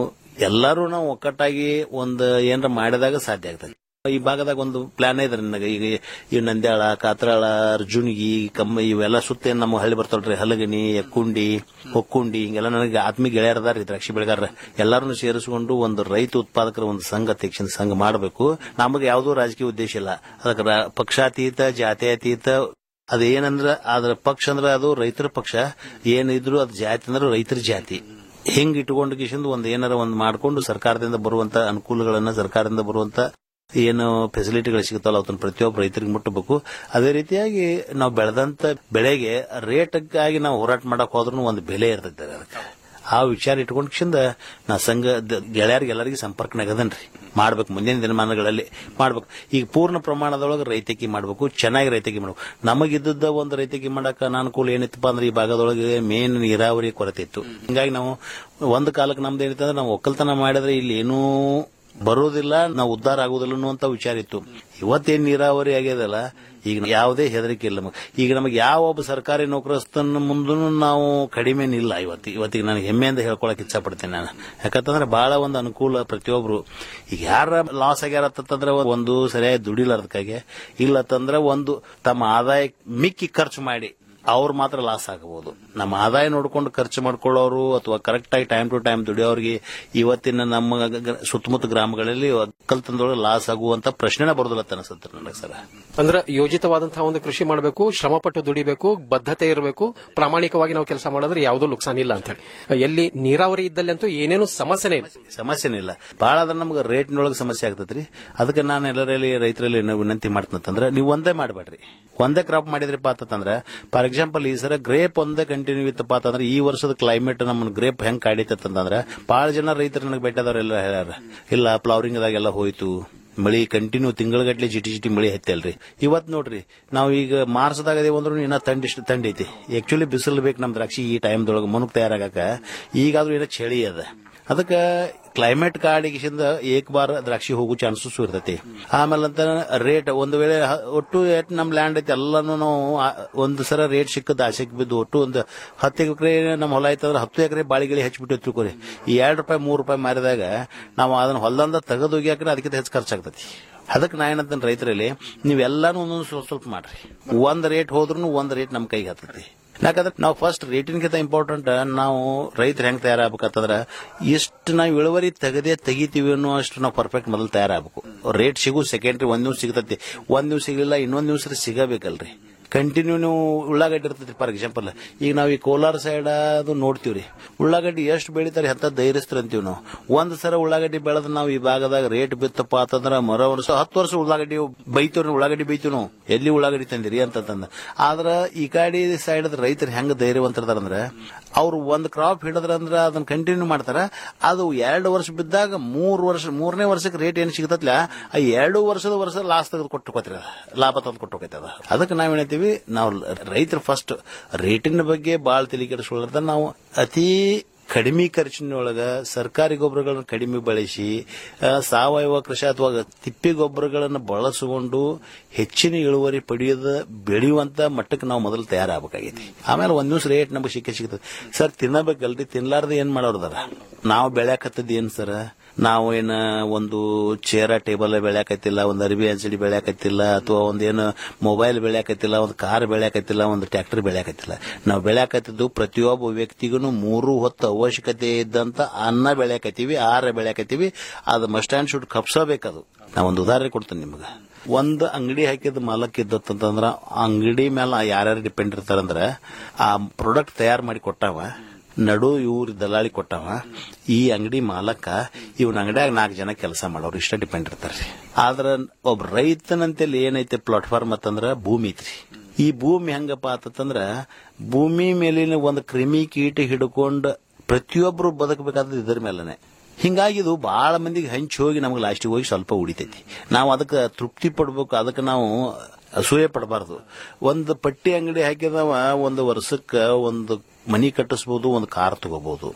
ಎಲ್ಲರೂ ನಾವು ಒಕ್ಕಟ್ಟಾಗಿ ಒಂದು ಏನಾರ ಮಾಡಿದಾಗ ಸಾಧ್ಯ ಆಗ್ತದೆ ಈ ಭಾಗದಾಗ ಒಂದು ಪ್ಲಾನ್ ಇದೆ ನನಗೆ ಈಗ ಈ ನಂದ್ಯಾಳ ಕಾತ್ರಾಳ ಅರ್ಜುನ್ಗಿ ಕಮ್ಮ ಇವೆಲ್ಲ ಸುತ್ತ ಏನ್ ನಮ್ಮ ಹಳ್ಳಿ ಬರ್ತಾವ್ರಿ ಹಲಗಣಿ ಎಕ್ಕುಂಡಿ ಹೊಕ್ಕುಂಡಿ ಹಿಂಗೆಲ್ಲ ನನಗೆ ಆತ್ಮೀಯ ಗೆಳೆಯರದಾರ ದ್ರಾಕ್ಷಿ ಬೆಳೆಗಾರ ಎಲ್ಲರನ್ನು ಸೇರಿಸಿಕೊಂಡು ಒಂದು ರೈತ ಉತ್ಪಾದಕರ ಒಂದು ಸಂಘ ತೆಕ್ಷಣ ಸಂಘ ಮಾಡಬೇಕು ನಮಗೆ ಯಾವುದೂ ರಾಜಕೀಯ ಉದ್ದೇಶ ಇಲ್ಲ ಅದಕ್ಕೆ ರಾ- ಪಕ್ಷಾತೀತ ಜಾತ್ಯತೀತ ಅದೇನಂದ್ರ ಅದ್ರ ಪಕ್ಷ ಅಂದ್ರೆ ಅದು ರೈತರ ಪಕ್ಷ ಏನಿದ್ರು ಅದು ಜಾತಿ ಅಂದ್ರೆ ರೈತರ ಜಾತಿ ಹೆಂಗ್ ಇಟ್ಕೊಂಡು ಕಿಶಿಂದ ಒಂದು ಏನಾರ ಒಂದು ಮಾಡ್ಕೊಂಡು ಸರ್ಕಾರದಿಂದ ಬರುವಂತ ಅನುಕೂಲಗಳನ್ನ ಸರ್ಕಾರದಿಂದ ಬರುವಂತ ಏನು ಫೆಸಿಲಿಟಿಗಳು ಸಿಗುತ್ತಲ್ಲ ಅದನ್ನ ಪ್ರತಿಯೊಬ್ಬ ರೈತರಿಗೆ ಮುಟ್ಟಬೇಕು ಅದೇ ರೀತಿಯಾಗಿ ನಾವು ಬೆಳೆದಂತ ಬೆಳೆಗೆ ರೇಟ್ಗಾಗಿ ನಾವು ಹೋರಾಟ ಮಾಡಕ್ ಹೋದ್ರೂ ಒಂದು ಬೆಲೆ ಇರ್ತೈತೆ ಅದಕ್ಕೆ ಆ ವಿಚಾರ ಇಟ್ಕೊಂಡ್ ಕಿಶಿಂದ ನಾ ಸಂಘ ಗೆಳೆಯರಿಗೆ ಎಲ್ಲರಿಗೆ ಸಂಪರ್ಕನಾಗದನ್ರಿ ಮಾಡ್ಬೇಕು ಮುಂದಿನ ದಿನಮಾನಗಳಲ್ಲಿ ಮಾಡ್ಬೇಕು ಈಗ ಪೂರ್ಣ ಪ್ರಮಾಣದೊಳಗೆ ರೈತಕಿ ಮಾಡ್ಬೇಕು ಚೆನ್ನಾಗಿ ರೈತಕಿ ಮಾಡ್ಬೇಕು ನಮಗಿದ್ದ ಒಂದು ರೈತಕಿ ಮಾಡಕ್ ಅನಾನುಕೂಲ ಏನಿತ್ತಪ್ಪ ಅಂದ್ರೆ ಈ ಭಾಗದೊಳಗೆ ಮೇನ್ ನೀರಾವರಿ ಕೊರತೆ ಇತ್ತು ಹಿಂಗಾಗಿ ನಾವು ಒಂದು ಕಾಲಕ್ಕೆ ನಮ್ದು ಏನಿತ್ತು ಅಂದ್ರೆ ನಾವು ಒಕ್ಕಲ್ತನ ಮಾಡಿದ್ರೆ ಇಲ್ಲಿ ಏನೂ ಬರೋದಿಲ್ಲ ನಾವು ಉದ್ಧಾರ ಆಗುದಿಲ್ಲ ಅನ್ನುವಂತ ವಿಚಾರ ಇತ್ತು ಇವತ್ತೇನ್ ನೀರಾವರಿ ಆಗ್ಯದಲ್ಲ ಈಗ ಯಾವುದೇ ಹೆದರಿಕೆ ಇಲ್ಲ ನಮಗೆ ಈಗ ನಮಗೆ ಯಾವ ಒಬ್ಬ ಸರ್ಕಾರಿ ನೌಕರಸ್ಥನ ಮುಂದೂ ನಾವು ಕಡಿಮೆನಿಲ್ಲ ಇವತ್ತು ಇವತ್ತಿಗೆ ನನಗೆ ಹೆಮ್ಮೆಯಿಂದ ಹೇಳ್ಕೊಳಕ್ ಇಚ್ಛೆ ಪಡ್ತೇನೆ ನಾನು ಯಾಕಂತಂದ್ರೆ ಬಹಳ ಒಂದು ಅನುಕೂಲ ಪ್ರತಿಯೊಬ್ರು ಈಗ ಯಾರ ಲಾಸ್ ಆಗ್ಯಾರ ಅಂತಂದ್ರೆ ಒಂದು ಸರಿಯಾಗಿ ದುಡಿಲಾರ್ದಕ್ಕಾಗೆ ಇಲ್ಲತ್ತಂದ್ರೆ ಒಂದು ತಮ್ಮ ಆದಾಯ ಮಿಕ್ಕಿ ಖರ್ಚು ಮಾಡಿ ಅವ್ರು ಮಾತ್ರ ಲಾಸ್ ಆಗಬಹುದು ನಮ್ಮ ಆದಾಯ ನೋಡ್ಕೊಂಡು ಖರ್ಚು ಮಾಡ್ಕೊಳ್ಳೋರು ಅಥವಾ ಕರೆಕ್ಟ್ ಆಗಿ ಟೈಮ್ ಟು ಟೈಮ್ ದುಡಿಯೋರಿಗೆ ಇವತ್ತಿನ ನಮ್ಮ ಗ- ಗ- ಸುತ್ತಮುತ್ತ ಗ್ರಾಮಗಳಲ್ಲಿ ಒಕ್ಕಲ್ತನದೊಳಗೆ ಲಾಸ್ ಆಗುವಂತ ಪ್ರಶ್ನೆನೇ ಬರೋದಿಲ್ಲ ಅಂತ ಅನಿಸುತ್ತೆ ನನಗೆ ಸರ್ ಅಂದ್ರೆ ಯೋಜಿತವಾದಂತಹ ಒಂದು ಕೃಷಿ ಮಾಡಬೇಕು ಶ್ರಮಪಟ್ಟು ದುಡಿಬೇಕು ಬದ್ಧತೆ ಇರಬೇಕು ಪ್ರಾಮಾಣಿಕವಾಗಿ ನಾವು ಕೆಲಸ ಮಾಡಿದ್ರೆ ಯಾವುದೂ ನುಕ್ಸಾನ ಇಲ್ಲ ಅಂತ ಹೇಳಿ ಎಲ್ಲಿ ನೀರಾವರಿ ಇದ್ದಲ್ಲಿ ಅಂತೂ ಏನೇನು ಸಮಸ್ಯೆನೇ ಇಲ್ಲ ಸಮಸ್ಯೆನೇ ಇಲ್ಲ ಬಹಳ ಅದ್ರ ನಮ್ಗೆ ರೇಟ್ನೊಳಗೆ ಸಮಸ್ಯೆ ಆಗ್ತೈತ್ರಿ ಅದಕ್ಕೆ ನಾನು ಎಲ್ಲರಲ್ಲಿ ರೈತರಲ್ಲಿ ಏನು ವಿನಂತಿ ಮಾಡ್ತಂತಂದ್ರೆ ನೀವು ಒಂದೇ ಮಾಡಬೇಡ್ರಿ ಒಂದೇ ಕ್ರಾಪ್ ಮಾಡಿದ್ರಪ್ಪ ಅಂತಂದ್ರೆ ಫಾರ್ ಎಕ್ಸಾಂಪಲ್ ಈ ಸರ ಗ್ರೇಪ್ ಒಂದೇ ಕಂಟಿನ್ಯೂ ಇತ್ತಪ್ಪ ಅಂತಂದ್ರೆ ಈ ವರ್ಷದ ಕ್ಲೈಮೇಟ್ ನಮ್ಮನ್ನ ಗ್ರೇಪ್ ಹೆಂಗ್ ಕಾಡಿತಂತಂದ್ರೆ ಬಹಳ ಜನ ರೈತರು ನನಗೆ ಬೆಟ್ಟದವರೆಲ್ಲ ಹೇಳ್ಯಾರ ಇಲ್ಲ ಫ್ಲವರಿಂಗ್ ದಾಗೆಲ್ಲ ಹೋಯ್ತು ಮಳಿ ಕಂಟಿನ್ಯೂ ತಿಂಗಳಗಟ್ಲೆ ಜಿಟಿ ಜಿಟಿ ಮಳಿ ಹತ್ತಲ್ರಿ ಇವತ್ ನೋಡ್ರಿ ನಾವು ಈಗ ಮಾರ್ಚ್ದಾಗ ಅದೇವ್ ಅಂದ್ರೂ ಇನ್ನ ತಂಡ ಇಷ್ಟು ತಂಡ ಐತಿ ಆಕ್ಚುಲಿ ಬಿಸಿಲು ಬೇಕು ನಮ್ ದ್ರಾಕ್ಷಿ ಈ ಟೈಮ್ದೊಳಗೆ ಮುನುಕ್ ತಯಾರಾಗಕ ಈಗಾದ್ರೂ ಏನೋ ಚಳಿ ಅದ ಅದಕ್ಕೆ ಕ್ಲೈಮೇಟ್ ಕಾಡಿಗಿಂದ ಏಕ್ ಬಾರ್ ದ್ರಾಕ್ಷಿ ಹೋಗೋ ಚಾನ್ಸಸ್ ಇರ್ತೈತಿ ಆಮೇಲೆ ಅಂತ ರೇಟ್ ಒಂದು ವೇಳೆ ಹ- ಒಟ್ಟು ಎಟ್ ನಮ್ ಲ್ಯಾಂಡ್ ಐತಿ ಎಲ್ಲಾನು ನಾವು ಆ- ಒಂದು ಸಲ ರೇಟ್ ಸಿಕ್ಕದ ಆಸೆಗೆ ಬಿದ್ದು ಒಟ್ಟು ಒಂದು ಹತ್ತು ಎಕರೆ ನಮ್ಮ ಹೊಲ ಐತಂದ್ರೆ ಹತ್ತು ಎಕರೆ ಬಾಳಿಗಿಳಿ ಹಚ್ಬಿಟ್ಟು ತಿಳ್ಕೊರಿ ಈ ಎರಡು ರೂಪಾಯಿ ಮೂರು ರೂಪಾಯಿ ಮಾರಿದಾಗ ನಾವು ಅದನ್ನ ಹೊಲದಿಂದ ತೆಗೆದು ಹೋಗ್ಯಾಕ್ರೆ ಅದಕ್ಕಿಂತ ಹೆಚ್ಚು ಖರ್ಚಾಗ್ತೈತಿ ಅದಕ್ಕೆ ನಾ ಏನಂತೇನೆ ರೈತರಲ್ಲಿ ನೀವೆಲ್ಲಾನು ಒಂದೊಂದು ಸ್ವಲ್ಪ ಸ್ವಲ್ಪ ಮಾಡ್ರಿ ಒಂದ್ ರೇಟ್ ಹೋದ್ರೂ ಒಂದ್ ರೇಟ್ ನಮ್ ಕೈಗೆ ಹತ್ತೈತಿ ಯಾಕಂದ್ರೆ ನಾವು ಫಸ್ಟ್ ರೇಟಿನ್ಗಿಂತ ಇಂಪಾರ್ಟೆಂಟ್ ನಾವು ರೈತರು ಹೆಂಗ್ ತಯಾರಾಗಬೇಕಂತಂದ್ರೆ ಎಷ್ಟು ನಾವು ಇಳುವರಿ ತೆಗದೇ ತೆಗಿತೀವಿ ಅನ್ನೋ ಅಷ್ಟು ನಾವು ಪರ್ಫೆಕ್ಟ್ ಮೊದಲು ತಯಾರಾಗಬೇಕು ರೇಟ್ ಸಿಗು ಸೆಕೆಂಡ್ರಿ ಒಂದ್ ದಿವ್ಸ ಸಿಗತೈತಿ ಒಂದ್ ದಿವ್ಸ ಸಿಗಲಿಲ್ಲ ಇನ್ನೊಂದ್ ದಿವ್ಸ ಸಿಗಬೇಕಲ್ರಿ ಕಂಟಿನ್ಯೂ ನೀವು ಉಳ್ಳಾಗಡ್ಡಿ ಇರ್ತೈತಿ ಫಾರ್ ಎಕ್ಸಾಂಪಲ್ ಈಗ ನಾವು ಈ ಕೋಲಾರ ಸೈಡ್ ಅದು ನೋಡ್ತೀವ್ರಿ ಉಳ್ಳಾಗಡ್ಡಿ ಎಷ್ಟು ಬೆಳಿತಾರೆ ಅಂತ ಧೈರ್ಯಸ್ತ್ರ ಅಂತೀವಿ ನಾವು ಒಂದ್ ಸಲ ಉಳ್ಳಾಗಡ್ಡಿ ಬೆಳೆದ್ ನಾವು ಈ ಭಾಗದಾಗ ರೇಟ್ ಬಿತ್ತಪ್ಪ ಅಂತಂದ್ರ ಮರ ವರ್ಷ ಹತ್ತು ವರ್ಷ ಉಳ್ಳಾಗಡ್ಡಿ ಬೈತೀವ್ರಿ ಉಳ್ಳಾಗಡ್ಡಿ ಬೈತೀವಿ ನಾವು ಎಲ್ಲಿ ಉಳ್ಳಾಗಡ್ಡಿ ತಂದಿರಿ ಅಂತಂದ ಆದ್ರ ಈ ಕಡೆ ಸೈಡ್ ರೈತರು ಹೆಂಗ್ ಧೈರ್ಯವಂತರದಾರಂದ್ರ ಅವ್ರು ಒಂದ್ ಕ್ರಾಪ್ ಹಿಡಿದ್ರಂದ್ರ ಅದನ್ನ ಕಂಟಿನ್ಯೂ ಮಾಡ್ತಾರ ಅದು ಎರಡು ವರ್ಷ ಬಿದ್ದಾಗ ಮೂರ್ ವರ್ಷ ಮೂರನೇ ವರ್ಷಕ್ಕೆ ರೇಟ್ ಏನ್ ಸಿಗತ್ತಲ್ಲ ಆ ಎರಡು ವರ್ಷದ ವರ್ಷ ಲಾಸ್ ತೆಗೆದು ಕೊಟ್ಟುಕೋತಿರ ಲಾಭ ತಂದು ಕೊಟ್ಟುಕೋತದ ಅದಕ್ಕೆ ನಾವ್ ಏನೈತೀವಿ ನಾವು ರೈತರು ಫಸ್ಟ್ ರೇಟಿನ ಬಗ್ಗೆ ಬಾಳ ತಲೆ ಕೆಡಿಸ್ಕೊಳ್ಳದ ನಾವು ಅತಿ ಕಡಿಮೆ ಖರ್ಚಿನೊಳಗ ಸರ್ಕಾರಿ ಗೊಬ್ಬರಗಳನ್ನು ಕಡಿಮೆ ಬಳಸಿ ಆ, ಸಾವಯವ ಕೃಷಿ ಅಥವಾ ತಿಪ್ಪಿ ಗೊಬ್ಬರಗಳನ್ನು ಬಳಸಿಕೊಂಡು ಹೆಚ್ಚಿನ ಇಳುವರಿ ಪಡೆಯದ ಬೆಳೆಯುವಂತ ಮಟ್ಟಕ್ಕೆ ನಾವು ಮೊದಲು ತಯಾರಾಗಬೇಕಾಗೈತಿ ಆಮೇಲೆ ಒಂದ್ ದಿವ್ಸ ರೇಟ್ ನಮಗೆ ಸಿಕ್ಕೇ ಸಿಗ್ತದೆ ಸರ್ ತಿನ್ನಬೇಕಲ್ರಿ ತಿನ್ಲಾರ್ದ ಏನ್ ಮಾಡೋರ್ದಾರ ನಾವು ಬೆಳ್ಯಾಕತ್ತದ ಏನ್ ಸರ್ ನಾವು ಏನ ಒಂದು ಚೇರ ಟೇಬಲ್ ಬೆಳ್ಯಾಕತ್ತಿಲ್ಲ ಒಂದು ಅರಿವಿ ಅಂಚಡಿ ಬೆಳ್ಯಾಕತ್ತಿಲ್ಲ ಅಥವಾ ಒಂದೇನು ಮೊಬೈಲ್ ಬೆಳ್ಯಾಕತ್ತಿಲ್ಲ ಒಂದು ಕಾರ್ ಬೆಳ್ಯಾಕತ್ತಿಲ್ಲ ಒಂದು ಟ್ರ್ಯಾಕ್ಟರ್ ಬೆಳ್ಯಾಕತ್ತಿಲ್ಲ ನಾವು ಬೆಳ್ಯಾಕತ್ತಿದ್ದು ಪ್ರತಿಯೊಬ್ಬ ವ್ಯಕ್ತಿಗೂ ಮೂರು ಹೊತ್ತು ಅವಶ್ಯಕತೆ ಇದ್ದಂತ ಅನ್ನ ಬೆಳ್ಯಾಕತ್ತೀವಿ ಆಹಾರ ಬೆಳ್ಯಾಕತ್ತೀವಿ ಅದು ಮಸ್ಟ್ ಆ್ಯಂಡ್ ಶುಡ್ ಕಪ್ಸಬೇಕದು ನಾ ಒಂದು ಉದಾಹರಣೆ ಕೊಡ್ತೇನೆ ನಿಮ್ಗೆ ಒಂದು ಅಂಗಡಿ ಹಾಕಿದ ಮಾಲಕ್ ಇದ್ದತ್ತಂದ್ರ ಅಂಗಡಿ ಮೇಲೆ ಯಾರ್ಯಾರು ಡಿಪೆಂಡ್ ಇರ್ತಾರಂದ್ರ ಆ ಪ್ರಾಡಕ್ಟ್ ತಯಾರು ಮಾಡಿ ಕೊಟ್ಟಾವ ನಡು ಇವ್ರ ದಲಾಳಿ ಕೊಟ್ಟವ ಈ ಅಂಗಡಿ ಮಾಲಕ ಇವನ್ ಅಂಗಡಿಯಾಗ ನಾಲ್ಕು ಜನ ಕೆಲಸ ಮಾಡೋರು ಇಷ್ಟ ಡಿಪೆಂಡ್ ಇರ್ತಾರ್ರಿ ಆದ್ರ ಒಬ್ಬ ರೈತನಂತೇಳಿ ಏನೈತೆ ಪ್ಲಾಟ್ಫಾರ್ಮ್ ಅಂತಂದ್ರ ಭೂಮಿ ಐತ್ರಿ ಈ ಭೂಮಿ ಹೆಂಗಪ್ಪ ಆತಂದ್ರ ಭೂಮಿ ಮೇಲಿನ ಒಂದು ಕ್ರಿಮಿ ಕೀಟ ಹಿಡ್ಕೊಂಡ್ ಪ್ರತಿಯೊಬ್ರು ಬದುಕಬೇಕಾದ ಇದ್ರ ಮೇಲನೆ ಹಿಂಗಾಗಿ ಇದು ಬಹಳ ಮಂದಿಗೆ ಹಂಚಿ ಹೋಗಿ ನಮ್ಗೆ ಲಾಸ್ಟಿಗೆ ಹೋಗಿ ಸ್ವಲ್ಪ ಉಳಿತೈತಿ ನಾವು ಅದಕ್ಕೆ ತೃಪ್ತಿ ಪಡ್ಬೇಕು ಅದಕ್ಕೆ ನಾವು ಅಸೂಯೆ ಪಡಬಾರ್ದು ಒಂದು ಪಟ್ಟಿ ಅಂಗಡಿ ಹಾಕಿದವ ಒಂದು ವರ್ಷಕ್ಕೆ ಒಂದು ಮನಿ ಕಟ್ಟಿಸ್ಬೋದು ಒಂದು ಕಾರ್ ತಗೋಬಹುದು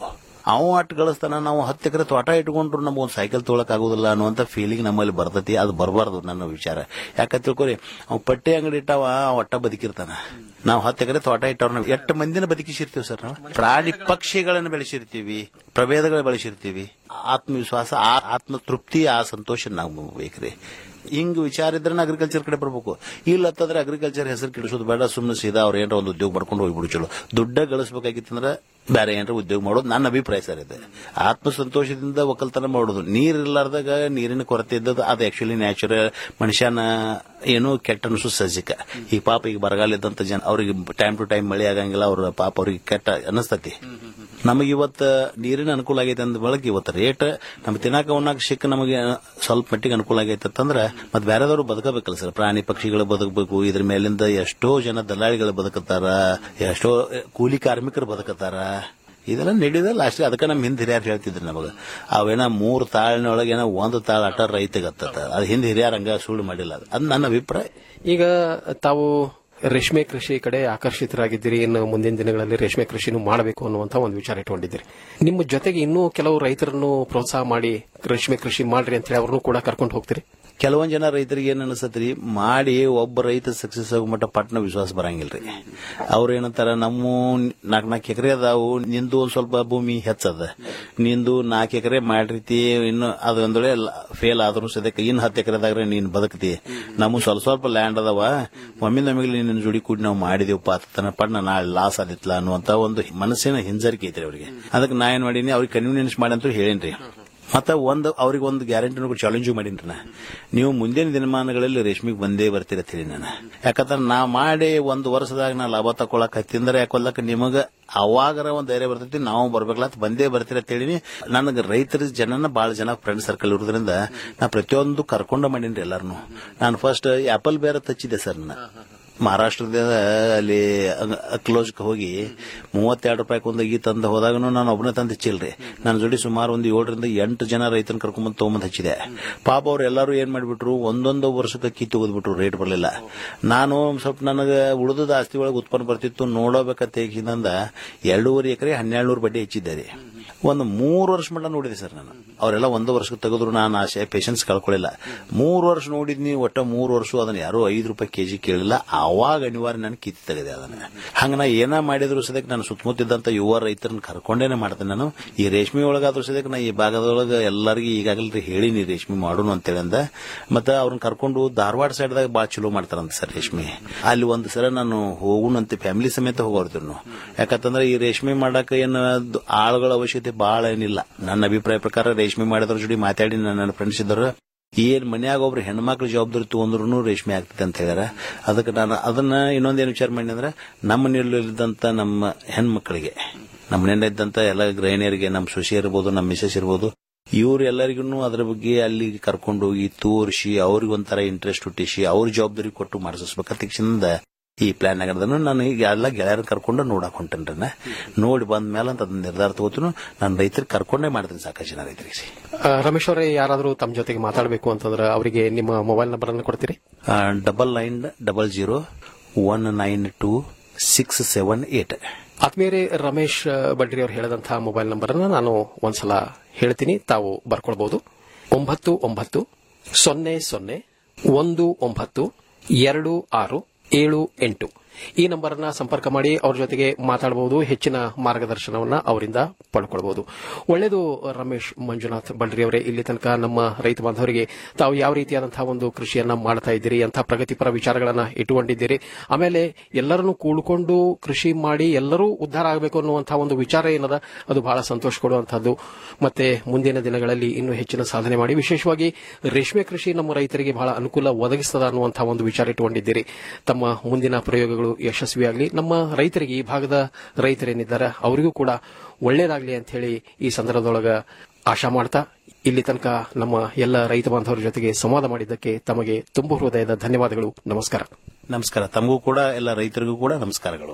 ಅವ ಅಟ್ ಗಳಿಸ್ತಾನ ನಾವು ಹತ್ತು ಎಕರೆ ತೋಟ ಇಟ್ಕೊಂಡ್ರು ನಮ್ಗೆ ಒಂದು ಸೈಕಲ್ ತೊಗೊಳಕ್ ಆಗುದಿಲ್ಲ ಅನ್ನುವಂತ ಫೀಲಿಂಗ್ ನಮ್ಮಲ್ಲಿ ಬರ್ತೈತಿ ಅದು ಬರಬಾರ್ದು ನನ್ನ ವಿಚಾರ ಯಾಕ ತಿಳ್ಕೊರಿ ಅವ್ ಪಟ್ಟಿ ಅಂಗಡಿ ಇಟ್ಟಾವ ಅವ ಒಟ್ಟ ಬದುಕಿರ್ತಾನ ನಾವು ಹತ್ತು ಎಕರೆ ತೋಟ ಇಟ್ಟವ್ರ ನಾವು ಎಷ್ಟು ಮಂದಿನ ಬದುಕಿಸಿರ್ತೀವಿ ಸರ್ ನಾವು ಪ್ರಾಣಿ ಪಕ್ಷಿಗಳನ್ನು ಬೆಳೆಸಿರ್ತೀವಿ ಪ್ರಭೇದಗಳು ಬೆಳೆಸಿರ್ತೀವಿ ಆತ್ಮವಿಶ್ವಾಸ ಆ- ಆತ್ಮ ತೃಪ್ತಿ ಆ ಸಂತೋಷ ನಾವು ಬೇಕ್ರಿ ಹಿಂಗ್ ವಿಚಾರ ಇದ್ರೆ ಅಗ್ರಿಕಲ್ಚರ್ ಕಡೆ ಬರ್ಬೇಕು ಇಲ್ಲತ್ತಂದ್ರೆ ಅಗ್ರಿಕಲ್ಚರ್ ಹೆಸರು ಕೆಡಿಸೋದು ಬೇಡ ಸುಮ್ಮನೆ ಸೀದಾ ಅವ್ರ ಏನಾರ ಒಂದು ಉದ್ಯೋಗ ಮಾಡ್ಕೊಂಡು ಹೋಗ್ಬಿಡು ಚಲೋ ದುಡ್ಡ ಗಳಿಸ್ಬೇಕಾಗಿತ್ತಂದ್ರೆ ಬೇರೆ ಏನಾರ ಉದ್ಯೋಗ ಮಾಡೋದು ನನ್ನ ಅಭಿಪ್ರಾಯ ಸರ್ ಇದೆ ಆತ್ಮ ಸಂತೋಷದಿಂದ ಒಕ್ಕಲ್ತನ ಮಾಡೋದು ನೀರ್ ಇರ್ಲಾರ್ದಾಗ ನೀರಿನ ಕೊರತೆ ಇದ್ದದ್ದು ಅದು ಆಕ್ಚುಲಿ ನ್ಯಾಚುರಲ್ ಮನುಷ್ಯನ ಏನೋ ಕೆಟ್ಟ ಅನಿಸು ಸಜ್ಜಿಕ ಈ ಪಾಪ ಈಗ ಬರಗಾಲ ಇದ್ದಂತ ಜನ ಅವ್ರಿಗೆ ಟೈಮ್ ಟು ಟೈಮ್ ಮಳೆ ಆಗಂಗಿಲ್ಲ ಅವ್ರ ಪಾಪ ಅವ್ರಿಗೆ ಕೆಟ್ಟ ಅನಿಸ್ತತಿ ನಮಗೆ ಇವತ್ತು ನೀರಿನ ಅನುಕೂಲ ಆಗೈತೆ ಅಂದ ಬಳಕ ಇವತ್ತು ರೇಟ್ ನಮ್ಮ ತಿನ್ನಾಕ ಉಣ್ಣಾಕ ಸಿಕ್ಕ ನಮಗೆ ಸ್ವಲ್ಪ ಮಟ್ಟಿಗೆ ಅನುಕೂಲ ಆಗೈತೆ ಅಂತಂದ್ರೆ ಮತ್ತೆ ಬೇರೆದವರು ಬದುಕಬೇಕಲ್ಲ ಸರ್ ಪ್ರಾಣಿ ಪಕ್ಷಿಗಳು ಬದುಕಬೇಕು ಇದ್ರ ಮೇಲಿಂದ ಎಷ್ಟೋ ಜನ ದಲ್ಲಾಳಿಗಳು ಬದುಕತ್ತಾರ ಎಷ್ಟೋ ಕೂಲಿ ಕಾರ್ಮಿಕರು ಬದುಕತ್ತಾರ ಇದೆಲ್ಲ ನಡೆದ ಲಾಸ್ಟ್ ಅದಕ್ಕೆ ನಮ್ಮ ಹಿಂದೆ ಹಿರಿಯರು ಹೇಳ್ತಿದ್ರು ನಮಗೆ ಅವೇನ ಮೂರು ತಾಳಿನೊಳಗೆ ಏನೋ ಒಂದು ತಾಳ ಅಟ ರೈತಗತ್ತ ಅದು ಹಿಂದೆ ಹಿರಿಯರು ಹಂಗ ಸುಳ್ಳು ಮಾಡಿಲ್ಲ ಅದು ಅದು ನನ್ನ ಅಭಿಪ್ರಾಯ ಈಗ ತಾವು ರೇಷ್ಮೆ ಕೃಷಿ ಕಡೆ ಆಕರ್ಷಿತರಾಗಿದ್ದೀರಿ ಇನ್ನು ಮುಂದಿನ ದಿನಗಳಲ್ಲಿ ರೇಷ್ಮೆ ಕೃಷಿನೂ ಮಾಡಬೇಕು ಅನ್ನುವಂತ ಒಂದು ವಿಚಾರ ಇಟ್ಕೊಂಡಿದ್ದೀರಿ ನಿಮ್ಮ ಜೊತೆಗೆ ಇನ್ನೂ ಕೆಲವು ರೈತರನ್ನು ಪ್ರೋತ್ಸಾಹ ಮಾಡಿ ರೇಷ್ಮೆ ಕೃಷಿ ಮಾಡ್ರಿ ಅಂತ ಹೇಳಿ ಅವ್ರನ್ನೂ ಕೂಡ ಕರ್ಕೊಂಡು ಹೋಗ್ತೀರಿ ಕೆಲವೊಂದ್ ಜನ ರೈತರಿಗೆ ಏನ್ ಅನಿಸತ್ರಿ ಮಾಡಿ ಒಬ್ಬ ರೈತ ಸಕ್ಸಸ್ ಆಗೋ ಮಟ್ಟ ಪಟ್ನ ವಿಶ್ವಾಸ ಬರಂಗಿಲ್ರಿ ಅವ್ರ ಏನಂತಾರ ನಮ್ಮ ನಾಲ್ಕು ನಾಲ್ಕು ಎಕರೆ ಅದಾವು ನಿಂದು ಒಂದ್ ಸ್ವಲ್ಪ ಭೂಮಿ ಹೆಚ್ಚದ ನಿಂದು ನಾಲ್ಕು ಎಕರೆ ಮಾಡಿರ್ತಿ ಇನ್ನು ಅದು ಒಂದ್ ವೇಳೆ ಫೇಲ್ ಆದ್ರೂ ಸದ್ಯಕ್ಕೆ ಇನ್ ಹತ್ತು ಎಕರೆದಾಗ ನೀನ್ ಬದುಕ್ತಿ ನಮ್ಮ ಸ್ವಲ್ಪ ಸ್ವಲ್ಪ ಲ್ಯಾಂಡ್ ಅದಾವ ಒಮ್ಮೆ ನಮಗೆ ನಿನ್ನ ಜೋಡಿ ಕೂಡಿ ನಾವು ಮಾಡಿದೆವಪ್ಪ ತನ್ನ ಪಟ್ನ ನಾಳೆ ಲಾಸ್ ಆದಿತ್ಲ ಅನ್ನುವಂತ ಒಂದು ಮನಸ್ಸಿನ ಹಿಂಜರಿಕೆ ಐತ್ರಿ ಅವ್ರಿಗೆ ಅದಕ್ಕೆ ನಾ ಏನ್ ಮಾಡೀನಿ ಅವ್ರಿಗೆ ಕನ್ವೀನಿಯನ್ಸ್ ಮಾಡಿ ಅಂತ ಹೇಳೇನ್ರಿ ಮತ್ತೆ ಒಂದು ಅವ್ರಿಗೆ ಒಂದು ಗ್ಯಾರಂಟಿ ಚಾಲೆಂಜು ಮಾಡೀನಿ ನಾ ನೀವು ಮುಂದಿನ ದಿನಮಾನಗಳಲ್ಲಿ ರೇಷ್ಮೆಗೆ ಬಂದೇ ಬರ್ತೀರ ಹೇಳಿ ನಾನು ಯಾಕಂದ್ರೆ ನಾ ಮಾಡಿ ಒಂದು ವರ್ಷದಾಗ ನಾ ಲಾಭ ತಗೊಳಕ್ ಹತ್ತಿಂದ್ರೆ ಯಾಕೊಲ್ಲಕ ನಿಮಗ ಅವಾಗರ ಒಂದು ಧೈರ್ಯ ಬರ್ತೈತಿ ನಾವು ಬರ್ಬೇಕಲ್ಲ ಅಂತ ಬಂದೇ ಬರ್ತೀರ ಅಂತ ಹೇಳಿನಿ ನನಗೆ ರೈತರ ಜನನ ಬಹಳ ಜನ ಫ್ರೆಂಡ್ ಸರ್ಕಲ್ ಇರೋದ್ರಿಂದ ನಾ ಪ್ರತಿಯೊಂದು ಕರ್ಕೊಂಡ ಮಾಡೀನಿ ಎಲ್ಲಾರನು ನಾನು ಫಸ್ಟ್ ಆಪಲ್ ಬೇರೆ ತಚ್ಚಿದ್ದೆ ಸರ್ ನಾನು ಮಹಾರಾಷ್ಟ್ರದ ಅಲ್ಲಿ ಕ್ಲೋಸ್ ಹೋಗಿ ಮೂವತ್ತೆರಡು ರೂಪಾಯಿ ಒಂದು ಈ ತಂದು ಹೋದಾಗನು ನಾನು ಒಬ್ಬನೇ ತಂದು ಹಚ್ಚಿಲ್ರಿ ನನ್ನ ಜೋಡಿ ಸುಮಾರು ಒಂದು ಏಳರಿಂದ ಎಂಟು ಜನ ರೈತನ ಕರ್ಕೊಂಬಂದು ತಗೊಂಬಂದು ಹಚ್ಚಿದೆ ಪಾಪ ಅವ್ರು ಎಲ್ಲರೂ ಏನ್ ಮಾಡಿಬಿಟ್ರು ಒಂದೊಂದು ವರ್ಷಕ್ಕೆ ಅಕ್ಕಿ ತೆಗೆದ್ಬಿಟ್ರು ರೇಟ್ ಬರಲಿಲ್ಲ ನಾನು ಸ್ವಲ್ಪ ನನಗೆ ಉಳಿದ ಆಸ್ತಿ ಒಳಗೆ ಉತ್ಪನ್ನ ಬರ್ತಿತ್ತು ನೋಡಬೇಕಂತ ಹಿಂದಿಂದ ಎರಡೂವರೆ ಎಕರೆ ಹನ್ನೆರಡು ನೂರು ಬಡ್ಡಿ ಹೆಚ್ಚಿದ್ದೆ ರೀ ಒಂದು ಮೂರು ವರ್ಷ ಮಟ್ಟ ನೋಡಿದೆ ಸರ್ ನಾನು ಅವರೆಲ್ಲ ಒಂದು ವರ್ಷಕ್ಕೆ ತೆಗೆದ್ರು ನಾನು ಆಸೆ ಪೇಷನ್ಸ್ ಕಳ್ಕೊಳ್ಳಿಲ್ಲ ಮೂರು ವರ್ಷ ನೋಡಿದ್ನಿ ಒಟ್ಟ ಮೂರು ವರ್ಷ ಅದನ್ನ ಯಾರೋ ಐದು ರೂಪಾಯಿ ಕೆಜಿ ಕೇಳಿಲ್ಲ ಅವಾಗ ಅನಿವಾರ್ಯ ನಾನು ಕಿತ್ತು ತೆಗೆದೆ ಅದನ್ನ ಹಂಗ ನಾ ಏನ ಮಾಡಿದ್ರು ಸದ್ಯಕ್ಕೆ ನಾನು ಸುತ್ತಮುತ್ತಿದ್ದಂತ ಯುವ ರೈತರನ್ನ ಕರ್ಕೊಂಡೇನೆ ಮಾಡ್ತೇನೆ ನಾನು ಈ ರೇಷ್ಮೆ ಒಳಗಾದ್ರೂ ಸದ್ಯಕ್ಕೆ ನಾ ಈ ಭಾಗದೊಳಗೆ ಎಲ್ಲರಿಗೂ ಈಗಾಗಲೇ ಹೇಳಿನಿ ರೇಷ್ಮೆ ಮಾಡೋಣ ಅಂತೇಳಿ ಅಂದ ಮತ್ತೆ ಅವ್ರನ್ನ ಕರ್ಕೊಂಡು ಧಾರವಾಡ ಸೈಡ್ದಾಗ ಬಾಳ ಚಲೋ ಮಾಡ್ತಾರಂತ ಸರ್ ರೇಷ್ಮೆ ಅಲ್ಲಿ ಒಂದು ಸಲ ನಾನು ಹೋಗುಣಂತೆ ಫ್ಯಾಮಿಲಿ ಸಮೇತ ಹೋಗೋರ್ತೀವಿ ನಾವು ಯಾಕಂತಂದ್ರೆ ಈ ರೇಷ್ಮೆ ಮಾಡಕ್ಕೆ ಏನು ದ್- ಆಳುಗಳ ಅವಶ್ಯಕತೆ ಬಹಳ ಏನಿಲ್ಲ ನನ್ನ ಅಭಿಪ್ರಾಯ ಪ್ರಕಾರ ರೇಷ್ಮೆ ಮಾಡಿದ್ರ ಜೋಡಿ ಮಾತಾಡಿ ನನ್ನ ಫ್ರೆಂಡ್ಸ್ ಇದ್ದರು ಏನ್ ಮನ್ಯಾಗ ಒಬ್ರು ಹೆಣ್ಮಕ್ಳು ಜವಾಬ್ದಾರಿ ತಗೊಂಡ್ರು ರೇಷ್ಮೆ ಆಗ್ತದೆ ಅಂತ ಹೇಳ್ಯಾರ ಅದಕ್ಕೆ ನಾನು ಅದನ್ನ ಇನ್ನೊಂದೇನು ವಿಚಾರ ಮಾಡಿ ಅಂದ್ರೆ ನಮ್ಮ ನಿಲ್ಲದಂತ ನಮ್ಮ ಹೆಣ್ಮಕ್ಳಿಗೆ ನಮ್ಮ ಮನೆಯಿಂದ ಇದ್ದಂತ ಎಲ್ಲ ಗೃಹಿಣಿಯರಿಗೆ ನಮ್ಮ ಸೊಸೆ ಇರ್ಬೋದು ನಮ್ಮ ಮಿಸಸ್ ಇರ್ಬೋದು ಇವ್ರು ಎಲ್ಲರಿಗೂ ಅದ್ರ ಬಗ್ಗೆ ಅಲ್ಲಿ ಕರ್ಕೊಂಡು ಹೋಗಿ ತೋರಿಸಿ ಅವ್ರಿಗೆ ಒಂಥರ ಇಂಟ್ರೆಸ್ಟ್ ಹುಟ್ಟಿಸಿ ಅವ್ರ ಜವಾಬ್ದಾರಿ ಕೊಟ್ಟು ಮಾಡಿಸ್ಬೇಕಂತ ತಕ್ಷಣದಿಂದ ಈ ಪ್ಲಾನ್ ಆಗಿರೋದನ್ನು ನಾನು ಈಗ ಎಲ್ಲ ಗೆಳೆಯರ ಕರ್ಕೊಂಡು ನೋಡಕ್ ಹೊಂಟೇನ್ರಿ ನಾ. ನೋಡಿ ಬಂದ ಮೇಲೆ ಅಂತ ಅದನ್ನ ನಿರ್ಧಾರ ತಗೋತೀನಿ ನಾನು ರೈತರಿಗೆ ಕರ್ಕೊಂಡೇ ಮಾಡ್ತೀನಿ ಸಾಕಷ್ಟು ಜನ ರೈತರಿಗೆ ಆ, ರಮೇಶ್ ಅವರೇ ಯಾರಾದರೂ ತಮ್ಮ ಜೊತೆಗೆ ಮಾತಾಡಬೇಕು ಅಂತಂದ್ರೆ ಅವರಿಗೆ ನಿಮ್ಮ ಮೊಬೈಲ್ ನಂಬರ್ ಅನ್ನು ಕೊಡ್ತೀರಿ double nine double zero one nine two six seven eight ಆತ್ಮೀಯರೇ ರಮೇಶ್ ಬಡ್ರಿ ಅವರು ಹೇಳಿದಂತಹ ಮೊಬೈಲ್ ನಂಬರ್ ಅನ್ನ ನಾನು ಒಂದ್ಸಲ ಹೇಳ್ತೀನಿ ತಾವು ಬರ್ಕೊಳ್ಬಹುದು ಒಂಬತ್ತು ಒಂಬತ್ತು ಸೊನ್ನೆ ಸೊನ್ನೆ ಒಂದು ಒಂಬತ್ತು ಎರಡು ಆರು ಏಳು ಎಂಟು ಈ ನಂಬರ್ ಅನ್ನ ಸಂಪರ್ಕ ಮಾಡಿ ಅವ್ರ ಜೊತೆಗೆ ಮಾತಾಡಬಹುದು ಹೆಚ್ಚಿನ ಮಾರ್ಗದರ್ಶನವನ್ನ ಅವರಿಂದ ಪಡ್ಕೊಳ್ಬಹುದು ಒಳ್ಳೆಯದು ರಮೇಶ್ ಮಂಜುನಾಥ್ ಬಳ್ರಿ ಅವರೇ ಇಲ್ಲಿ ತನಕ ನಮ್ಮ ರೈತ ಬಾಂಧವರಿಗೆ ತಾವು ಯಾವ ರೀತಿಯಾದಂತಹ ಒಂದು ಕೃಷಿಯನ್ನ ಮಾಡ್ತಾ ಇದ್ದೀರಿ ಅಂತ ಪ್ರಗತಿಪರ ವಿಚಾರಗಳನ್ನ ಇಟ್ಟುಕೊಂಡಿದ್ದೀರಿ ಆಮೇಲೆ ಎಲ್ಲರನ್ನು ಕೂಡ್ಕೊಂಡು ಕೃಷಿ ಮಾಡಿ ಎಲ್ಲರೂ ಉದ್ಧಾರ ಆಗಬೇಕು ಅನ್ನುವಂತಹ ಒಂದು ವಿಚಾರ ಏನದ ಅದು ಬಹಳ ಸಂತೋಷ ಕೊಡುವಂತಹದ್ದು ಮತ್ತೆ ಮುಂದಿನ ದಿನಗಳಲ್ಲಿ ಇನ್ನೂ ಹೆಚ್ಚಿನ ಸಾಧನೆ ಮಾಡಿ ವಿಶೇಷವಾಗಿ ರೇಷ್ಮೆ ಕೃಷಿ ನಮ್ಮ ರೈತರಿಗೆ ಬಹಳ ಅನುಕೂಲ ಒದಗಿಸ್ತದ ಅನ್ನುವಂತಹ ಒಂದು ವಿಚಾರ ಇಟ್ಟುಕೊಂಡಿದ್ದೀರಿ ತಮ್ಮ ಮುಂದಿನ ಪ್ರಯೋಗಗಳು ಯಶಸ್ವಿಯಾಗಲಿ ನಮ್ಮ ರೈತರಿಗೆ ಈ ಭಾಗದ ರೈತರೇನಿದ್ದಾರೆ ಅವರಿಗೂ ಕೂಡ ಒಳ್ಳೇದಾಗಲಿ ಅಂತ ಹೇಳಿ ಈ ಸಂದರ್ಭದೊಳಗ ಆಶಾ ಮಾಡ್ತಾ ಇಲ್ಲಿ ತನಕ ನಮ್ಮ ಎಲ್ಲ ರೈತ ಬಾಂಧವರ ಜೊತೆಗೆ ಸಂವಾದ ಮಾಡಿದ್ದಕ್ಕೆ ತಮಗೆ ತುಂಬು ಹೃದಯದ ಧನ್ಯವಾದಗಳು ನಮಸ್ಕಾರ ನಮಸ್ಕಾರ ತಮಗೂ ಕೂಡ ಎಲ್ಲ ರೈತರಿಗೂ ಕೂಡ ನಮಸ್ಕಾರಗಳು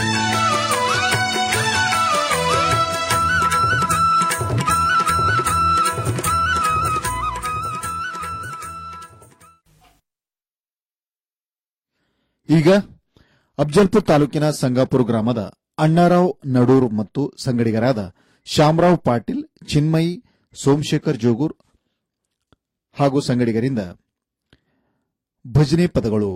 ಈಗ ಅಫ್ಜಲ್ಪುರ್ ತಾಲೂಕಿನ ಸಂಗಾಪುರ ಗ್ರಾಮದ ಅಣ್ಣಾರಾವ್ ನಡೂರ್ ಮತ್ತು ಸಂಗಡಿಗರಾದ ಶ್ಯಾಮರಾವ್ ಪಾಟೀಲ್ ಚಿನ್ಮಯಿ ಸೋಮಶೇಖರ್ ಜೋಗೂರ್ ಹಾಗೂ ಸಂಗಡಿಗರಿಂದ ಭಜನೆ ಪದಗಳು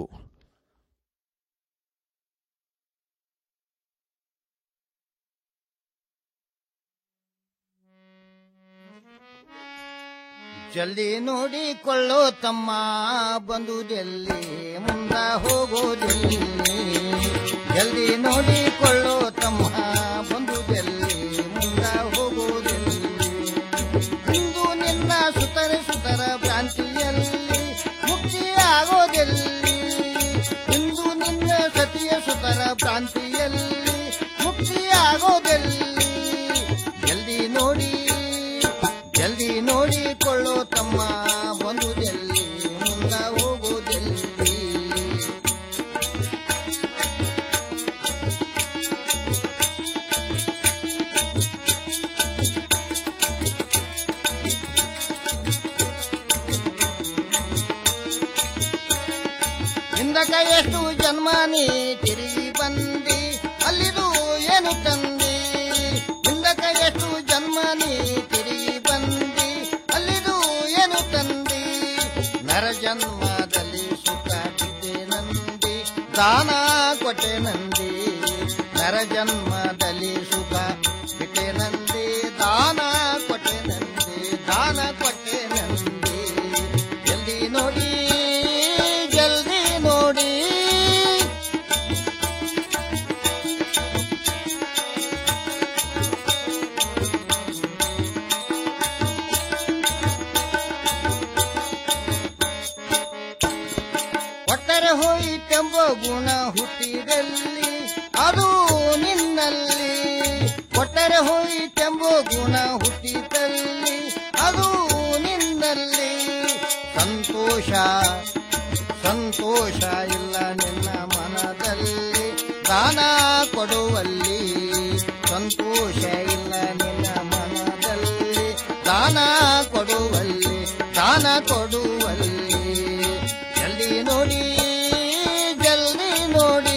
ಜಲ್ದಿ ನೋಡಿಕೊಳ್ಳೋ ತಮ್ಮ ಬಂದುದೆಲ್ಲಿ ಮುಂದ ಹೋಗೋದೆಲ್ಲಿ ಜಲ್ದಿ ನೋಡಿಕೊಳ್ಳೋ ತಮ್ಮ ಬಂದುದೆಲ್ಲಿ ಮುಂದ ಹೋಗೋದೆಲ್ಲಿ ಇಂದು ನಿನ್ನ ಸುತರ ಸುತರ ಭ್ರಾಂತಿಯಲ್ಲಿ ಮುಕ್ತಿ ಆಗೋದೆಲ್ಲಿ ಇಂದು ನಿನ್ನ ಸತಿಯ ಸುತರ ಭ್ರಾಂತಿಯಲ್ಲಿ ಮುಕ್ತಿ ಆಗೋದೆಲ್ಲಿ ಜಲ್ದಿ ನೋಡಿ ಜಲ್ದಿ ನೋಡಿಕೊಳ್ಳೋ ತಮ್ಮ ಬಂದುದೆಲ್ಲಿ ಮುಂದ ಹೋಗುವುದೆಲ್ಲಿ ಹಿಂದಕ ಎಷ್ಟು ಜನ್ಮ ನೀ ತಿರುಗಿ ಬಂದಿ ಅಲ್ಲಿದು ಏನು ತಂದಿ ಹಿಂದಕ ಎಷ್ಟು ಜನ್ಮ ನೀ ತಿರುಗಿ ಬಂದಿ ಅಲ್ಲಿದು ಏನು ತಂದಿ ನರ ಜನ್ಮದಲ್ಲಿ ಸುಖ ಬಿದ್ದೆ ನಂದಿ ದಾನ ಕೊಟ್ಟೆ ನಂದಿ ನರ ಜನ್ಮದಲ್ಲಿ ಸುಖ ಬಿಟ್ಟೆ ನಂದಿ ದಾನ ಕೊಟ್ಟೆ ನಂದಿ ದಾನ ಕೊಟ್ಟೆ ನಂದಿ ಜಲ್ದಿ ನೋಡಿ ಜಲ್ದಿ ನೋಡಿ ಒಟ್ಟರೆ ಹೋಯಿತೆಂಬ ಗುಣ ಹುಟ್ಟಿದಲ್ಲಿ ಅದು ನಿನ್ನಲ್ಲಿ ಒಟ್ಟರೆ ಹೋಯಿತೆಂಬ ಗುಣ ಹುಟ್ಟಿದಲ್ಲಿ ಅದು ನಿನ್ನಲ್ಲಿ ಸಂತೋಷ ಸಂತೋಷ ಇಲ್ಲ ನಿನ್ನ ಮನದಲ್ಲಿ ದಾನ ಕೊಡುವಲ್ಲಿ ಸಂತೋಷ ಇಲ್ಲ ನಿನ್ನ ಮನದಲ್ಲಿ ದಾನ ಕೊಡುವಲ್ಲಿ ದಾನ ಕೊಡುವಲ್ಲಿ ಜಲ್ದಿ ನೋಡಿ ಜಲ್ದಿ ನೋಡಿ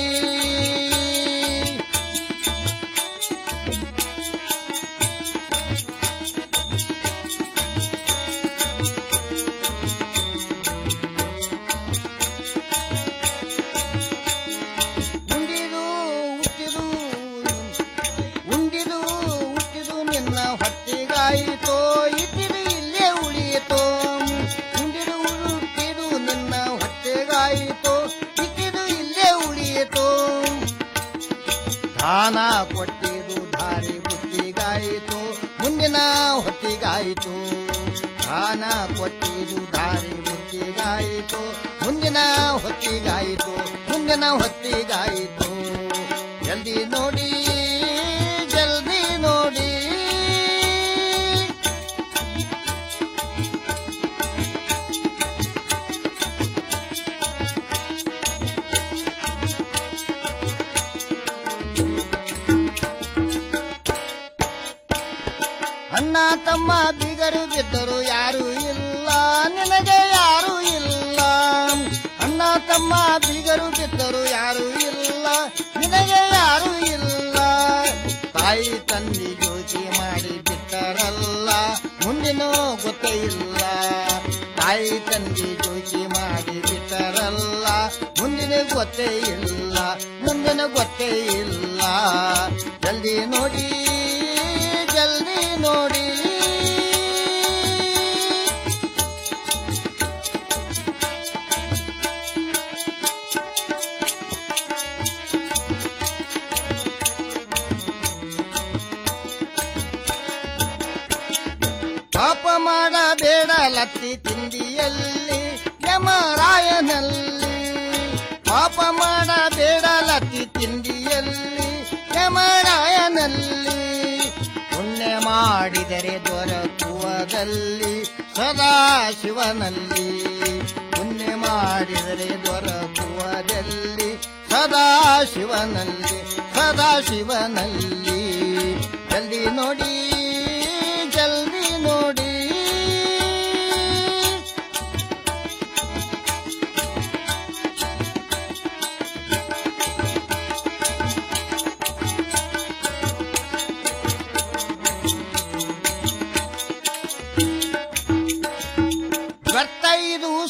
ಉಂಡಿದು ಹುಟ್ಟಿದು ಉಂಡಿದು ಹುಟ್ಟಿದು ನಿನ್ನ ಹೊಟ್ಟೆಗಾಯಿತೋ ಇಟ್ಟಿದು ಇಲ್ಲೇ ಉಳಿಯಿತೋ ಉಂಡಿದು ಹುಟ್ಟಿದು ನಿನ್ನ ಹೊಟ್ಟೆಗಾಯಿತೋ ಇಟ್ಟಿದು ಇಲ್ಲೇ ಉಳಿಯಿತೋ ದಾನ ಕೊಟ್ಟಿದು ದಾರಿ ಬುದ್ಧಿಗಾಯಿತು ಮುಂದಿನ ಹೊತ್ತಿಗಾಯಿತು ದಾನ ಕೊಟ್ಟಿದು ದಾರಿ ಬುದ್ಧಿಗಾಯಿತು ಮುಂದಿನ ಹೊತ್ತಿಗಾಯಿತು ಮುಂದಿನ ಹೊತ್ತಿಗಾಯಿತು ಜಲ್ದಿ ನೋಡಿ ಜಲ್ದಿ ನೋಡಿ ಅಣ್ಣ ತಮ್ಮ ಬಿಗರು ಬಿದ್ದರು ಯಾರು ಇಲ್ಲ ನಿನಗೆ ಯಾರು ಇಲ್ಲ ಅಣ್ಣ ತಮ್ಮ ಬಿಗರು ಬಿದ್ದರು ಯಾರು ಇಲ್ಲ ನಿನಗೆ ಯಾರು ಇಲ್ಲ ತಾಯಿ ತಂದೆ ಜೋತಿ ಮಾಡಿ ಬಿಟ್ಟರಲ್ಲ ಮುಂದಿನ ಗೊತ್ತೇ ಇಲ್ಲ ತಾಯಿ ತಂದೆ ಜೋತಿ ಮಾಡಿ ಬಿಟ್ಟರಲ್ಲ ಮುಂದಿನ ಗೊತ್ತೇ ಇಲ್ಲ ಮುಂದಿನ ಗೊತ್ತೇ ಇಲ್ಲ ಜಲ್ದಿ ನೋಡಿ ಜಲ್ದಿ ನೋಡಿ ಪಾಪ ಮಾಡಬೇಡ ಲತ್ತಿ ತಿಂಡಿಯಲ್ಲಿ ಯಮರಾಯನಲ್ಲಿ ಪಾಪ ಮಾಡಬೇಡ ಲತ್ತಿ ತಿಂಡಿಯಲ್ಲಿ ಯಮರಾಯನಲ್ಲಿ ಪುಣ್ಯ ಮಾಡಿದರೆ ದೊರಕುವದಲ್ಲಿ ಸದಾ ಶಿವನಲ್ಲಿ ಪುಣ್ಯ ಮಾಡಿದರೆ ದೊರಕುವದಲ್ಲಿ ಸದಾ ಶಿವನಲ್ಲಿ ಸದಾ ಶಿವನಲ್ಲಿ ಜಲ್ದಿ ನೋಡಿ ಜಲ್ದಿ ನೋಡಿ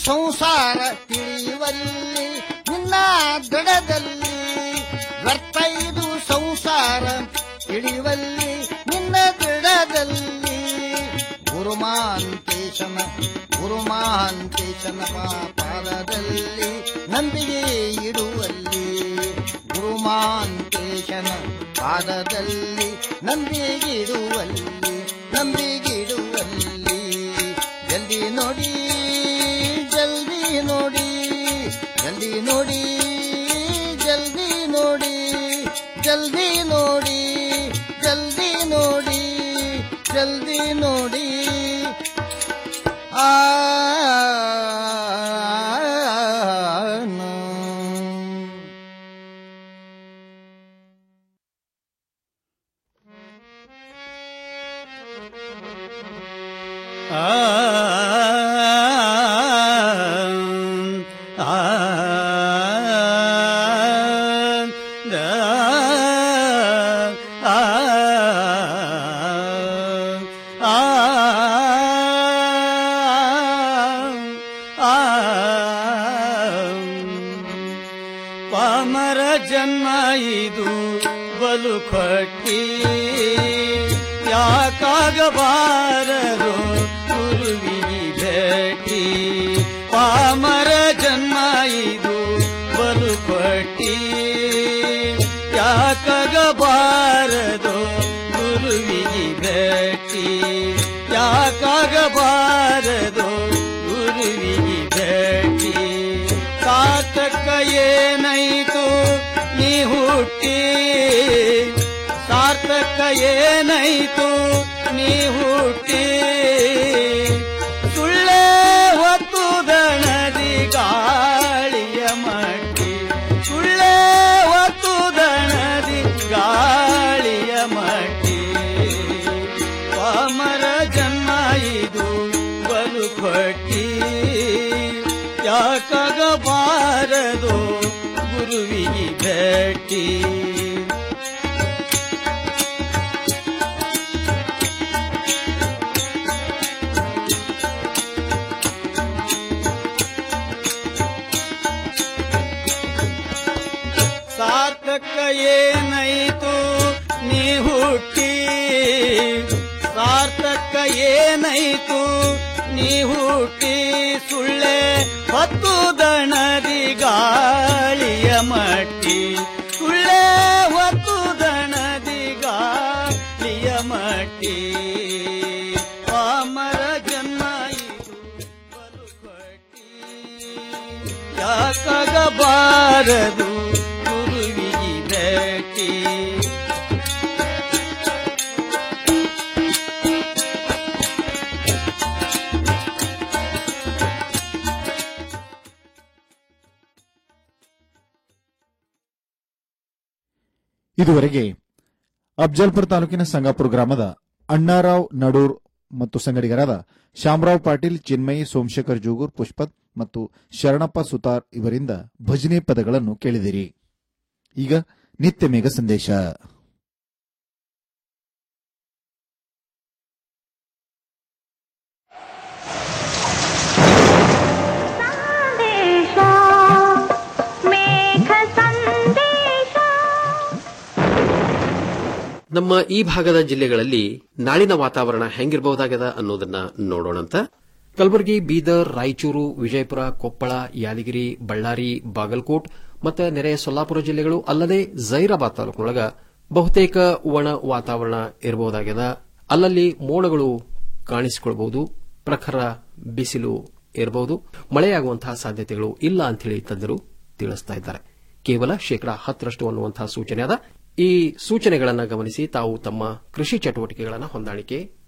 ಸಂಸಾರ ತಿಳಿಯುವಲ್ಲಿ ನಿನ್ನ ದಡದಲ್ಲಿ ವ್ಯರ್ಥ ಇದು ಸಂಸಾರ ತಿಳಿಯುವಲ್ಲಿ ನಿನ್ನ ದಡದಲ್ಲಿ ಗುರುಮಾಂತೇಶನ ಗುರುಮಾಂತೇಶನ ಪಾದದಲ್ಲಿ ನಂಬಿಕೆ ಇಡುವಲ್ಲಿ ಗುರುಮಾಂತೇಶನ ಪಾದದಲ್ಲಿ ನಂಬಿಗಿಡುವಲ್ಲಿ ನಂಬಿಗಿಡುವಲ್ಲಿ ಜಲ್ದಿ ನೋಡಿ ಜಲ್ದಿ ನೋಡಿ ಜಲ್ದಿ ನೋಡಿ ಜಲ್ದಿ ನೋಡಿ ಜಲ್ದಿ ನೋಡಿ ಜಲ್ದಿ ನೋಡಿ ಜಲ್ದಿ ನೋಡಿ ಆ ಪಾಮರ ಜನ್ಮ ಇದು ಬಲು ಕೊಟ್ಟಿ ಯಾಕಾಗಬಾರದು ಗುರುವಿಗೆ ಭೇಟಿ ಪಾಮರ ಜನ್ಮ ಇದು ಬಲು ಕೊಟ್ಟಿ ಯಾಕಾಗಬಾರದು ಗುರುವಿಗೆ ಭೇಟಿ ಯಾಕಾಗಬಾರದು ಗುರುವಿಗೆ ಭೇಟಿ ಸಾರ್ಥಕ ಏನಾಯಿತು ನೀ ಹುಟ್ಟಿ ಸಾರ್ಥಕ ಏನಾಯಿತು ನೀ ಹುಟ್ಟಿ ಸುಳ್ಳೇ ಹೊತ್ತು ದಣದಿ ಗಾಳಿಯ ಮಟ್ಟಿ ಸುಳ್ಳೇ ಹೊತ್ತು ದಣದಿ ಗಾಳಿಯ ಮಟ್ಟಿ ಪಾಮರ ಜನ್ಮ ಇದು ಬಲು ಕೊಟ್ಟಿ ಯಾಕಾಗಬಾರದು ಗುರುವಿಗೆ ಭೇಟಿ ಸಾರ್ಥಕ ಏನಾಯಿತು ನೀ ಹುಟ್ಟಿ ಸಾರ್ಥಕ ಏನಾಯಿತು ನೀ ಹುಟ್ಟಿ ಸುಳ್ಳೆ ಹೊತ್ತು ದಣದಿ ಗಾಳಿಯ ಮಟ್ಟಿ ಸುಳ್ಳೆ ಹೊತ್ತು ದಣದಿ ಗಾಳಿಯ ಮಟ್ಟಿ ಪಾಮರ ಜನ್ಮ ಇದು ಬಲು ಕೊಟ್ಟಿ ಯಾಕಾಗಬಾರದು ಗುರುವಿಗೆ ಭೇಟಿ ಇದುವರೆಗೆ ಅಫ್ಜಲ್ಪುರ ತಾಲೂಕಿನ ಸಂಗಾಪುರ ಗ್ರಾಮದ ಅಣ್ಣಾರಾವ್ ನಡೂರ್ ಮತ್ತು ಸಂಗಡಿಗರಾದ ಶಾಮರಾವ್ ಪಾಟೀಲ್ ಚಿನ್ಮಯಿ ಸೋಮಶೇಖರ್ ಜೋಗೂರ್ ಪುಷ್ಪತ್ ಮತ್ತು ಶರಣಪ್ಪ ಸುತಾರ್ ಇವರಿಂದ ಭಜನೆ ಪದಗಳನ್ನು ಕೇಳಿದಿರಿ ಈಗ ನಿತ್ಯ ಮೇಘ ಸಂದೇಶ ನಮ್ಮ ಈ ಭಾಗದ ಜಿಲ್ಲೆಗಳಲ್ಲಿ ನಾಳಿನ ವಾತಾವರಣ ಹೆಂಗಿರಬಹುದಾಗದ ಅನ್ನೋದನ್ನ ನೋಡೋಣಂತ ಕಲಬುರಗಿ ಬೀದರ್ ರಾಯಚೂರು ವಿಜಯಪುರ ಕೊಪ್ಪಳ ಯಾದಗಿರಿ ಬಳ್ಳಾರಿ ಬಾಗಲಕೋಟ್ ಮತ್ತು ನೆರೆಯ ಸೊಲ್ಲಾಪುರ ಜಿಲ್ಲೆಗಳು ಅಲ್ಲದೆ ಜೈರಾಬಾದ್ ತಾಲೂಕಿನೊಳಗ ಬಹುತೇಕ ಒಣ ವಾತಾವರಣ ಇರಬಹುದಾಗ್ಯದ ಅಲ್ಲಲ್ಲಿ ಮೋಡಗಳು ಕಾಣಿಸಿಕೊಳ್ಳಬಹುದು ಪ್ರಖರ ಬಿಸಿಲು ಇರಬಹುದು ಮಳೆಯಾಗುವಂತಹ ಸಾಧ್ಯತೆಗಳು ಇಲ್ಲ ಅಂತೇಳಿ ತಜ್ಞರು ತಿಳಿಸ್ತಾ ಇದ್ದಾರೆ ಕೇವಲ ಶೇಕಡಾ ಹತ್ತರಷ್ಟು ಅನ್ನುವಂತಹ ಸೂಚನೆ ಅದ ಈ ಸೂಚನೆಗಳನ್ನು ಗಮನಿಸಿ ತಾವು ತಮ್ಮ ಕೃಷಿ ಚಟುವಟಿಕೆಗಳನ್ನು ಹೊಂದಾಣಿಕೆ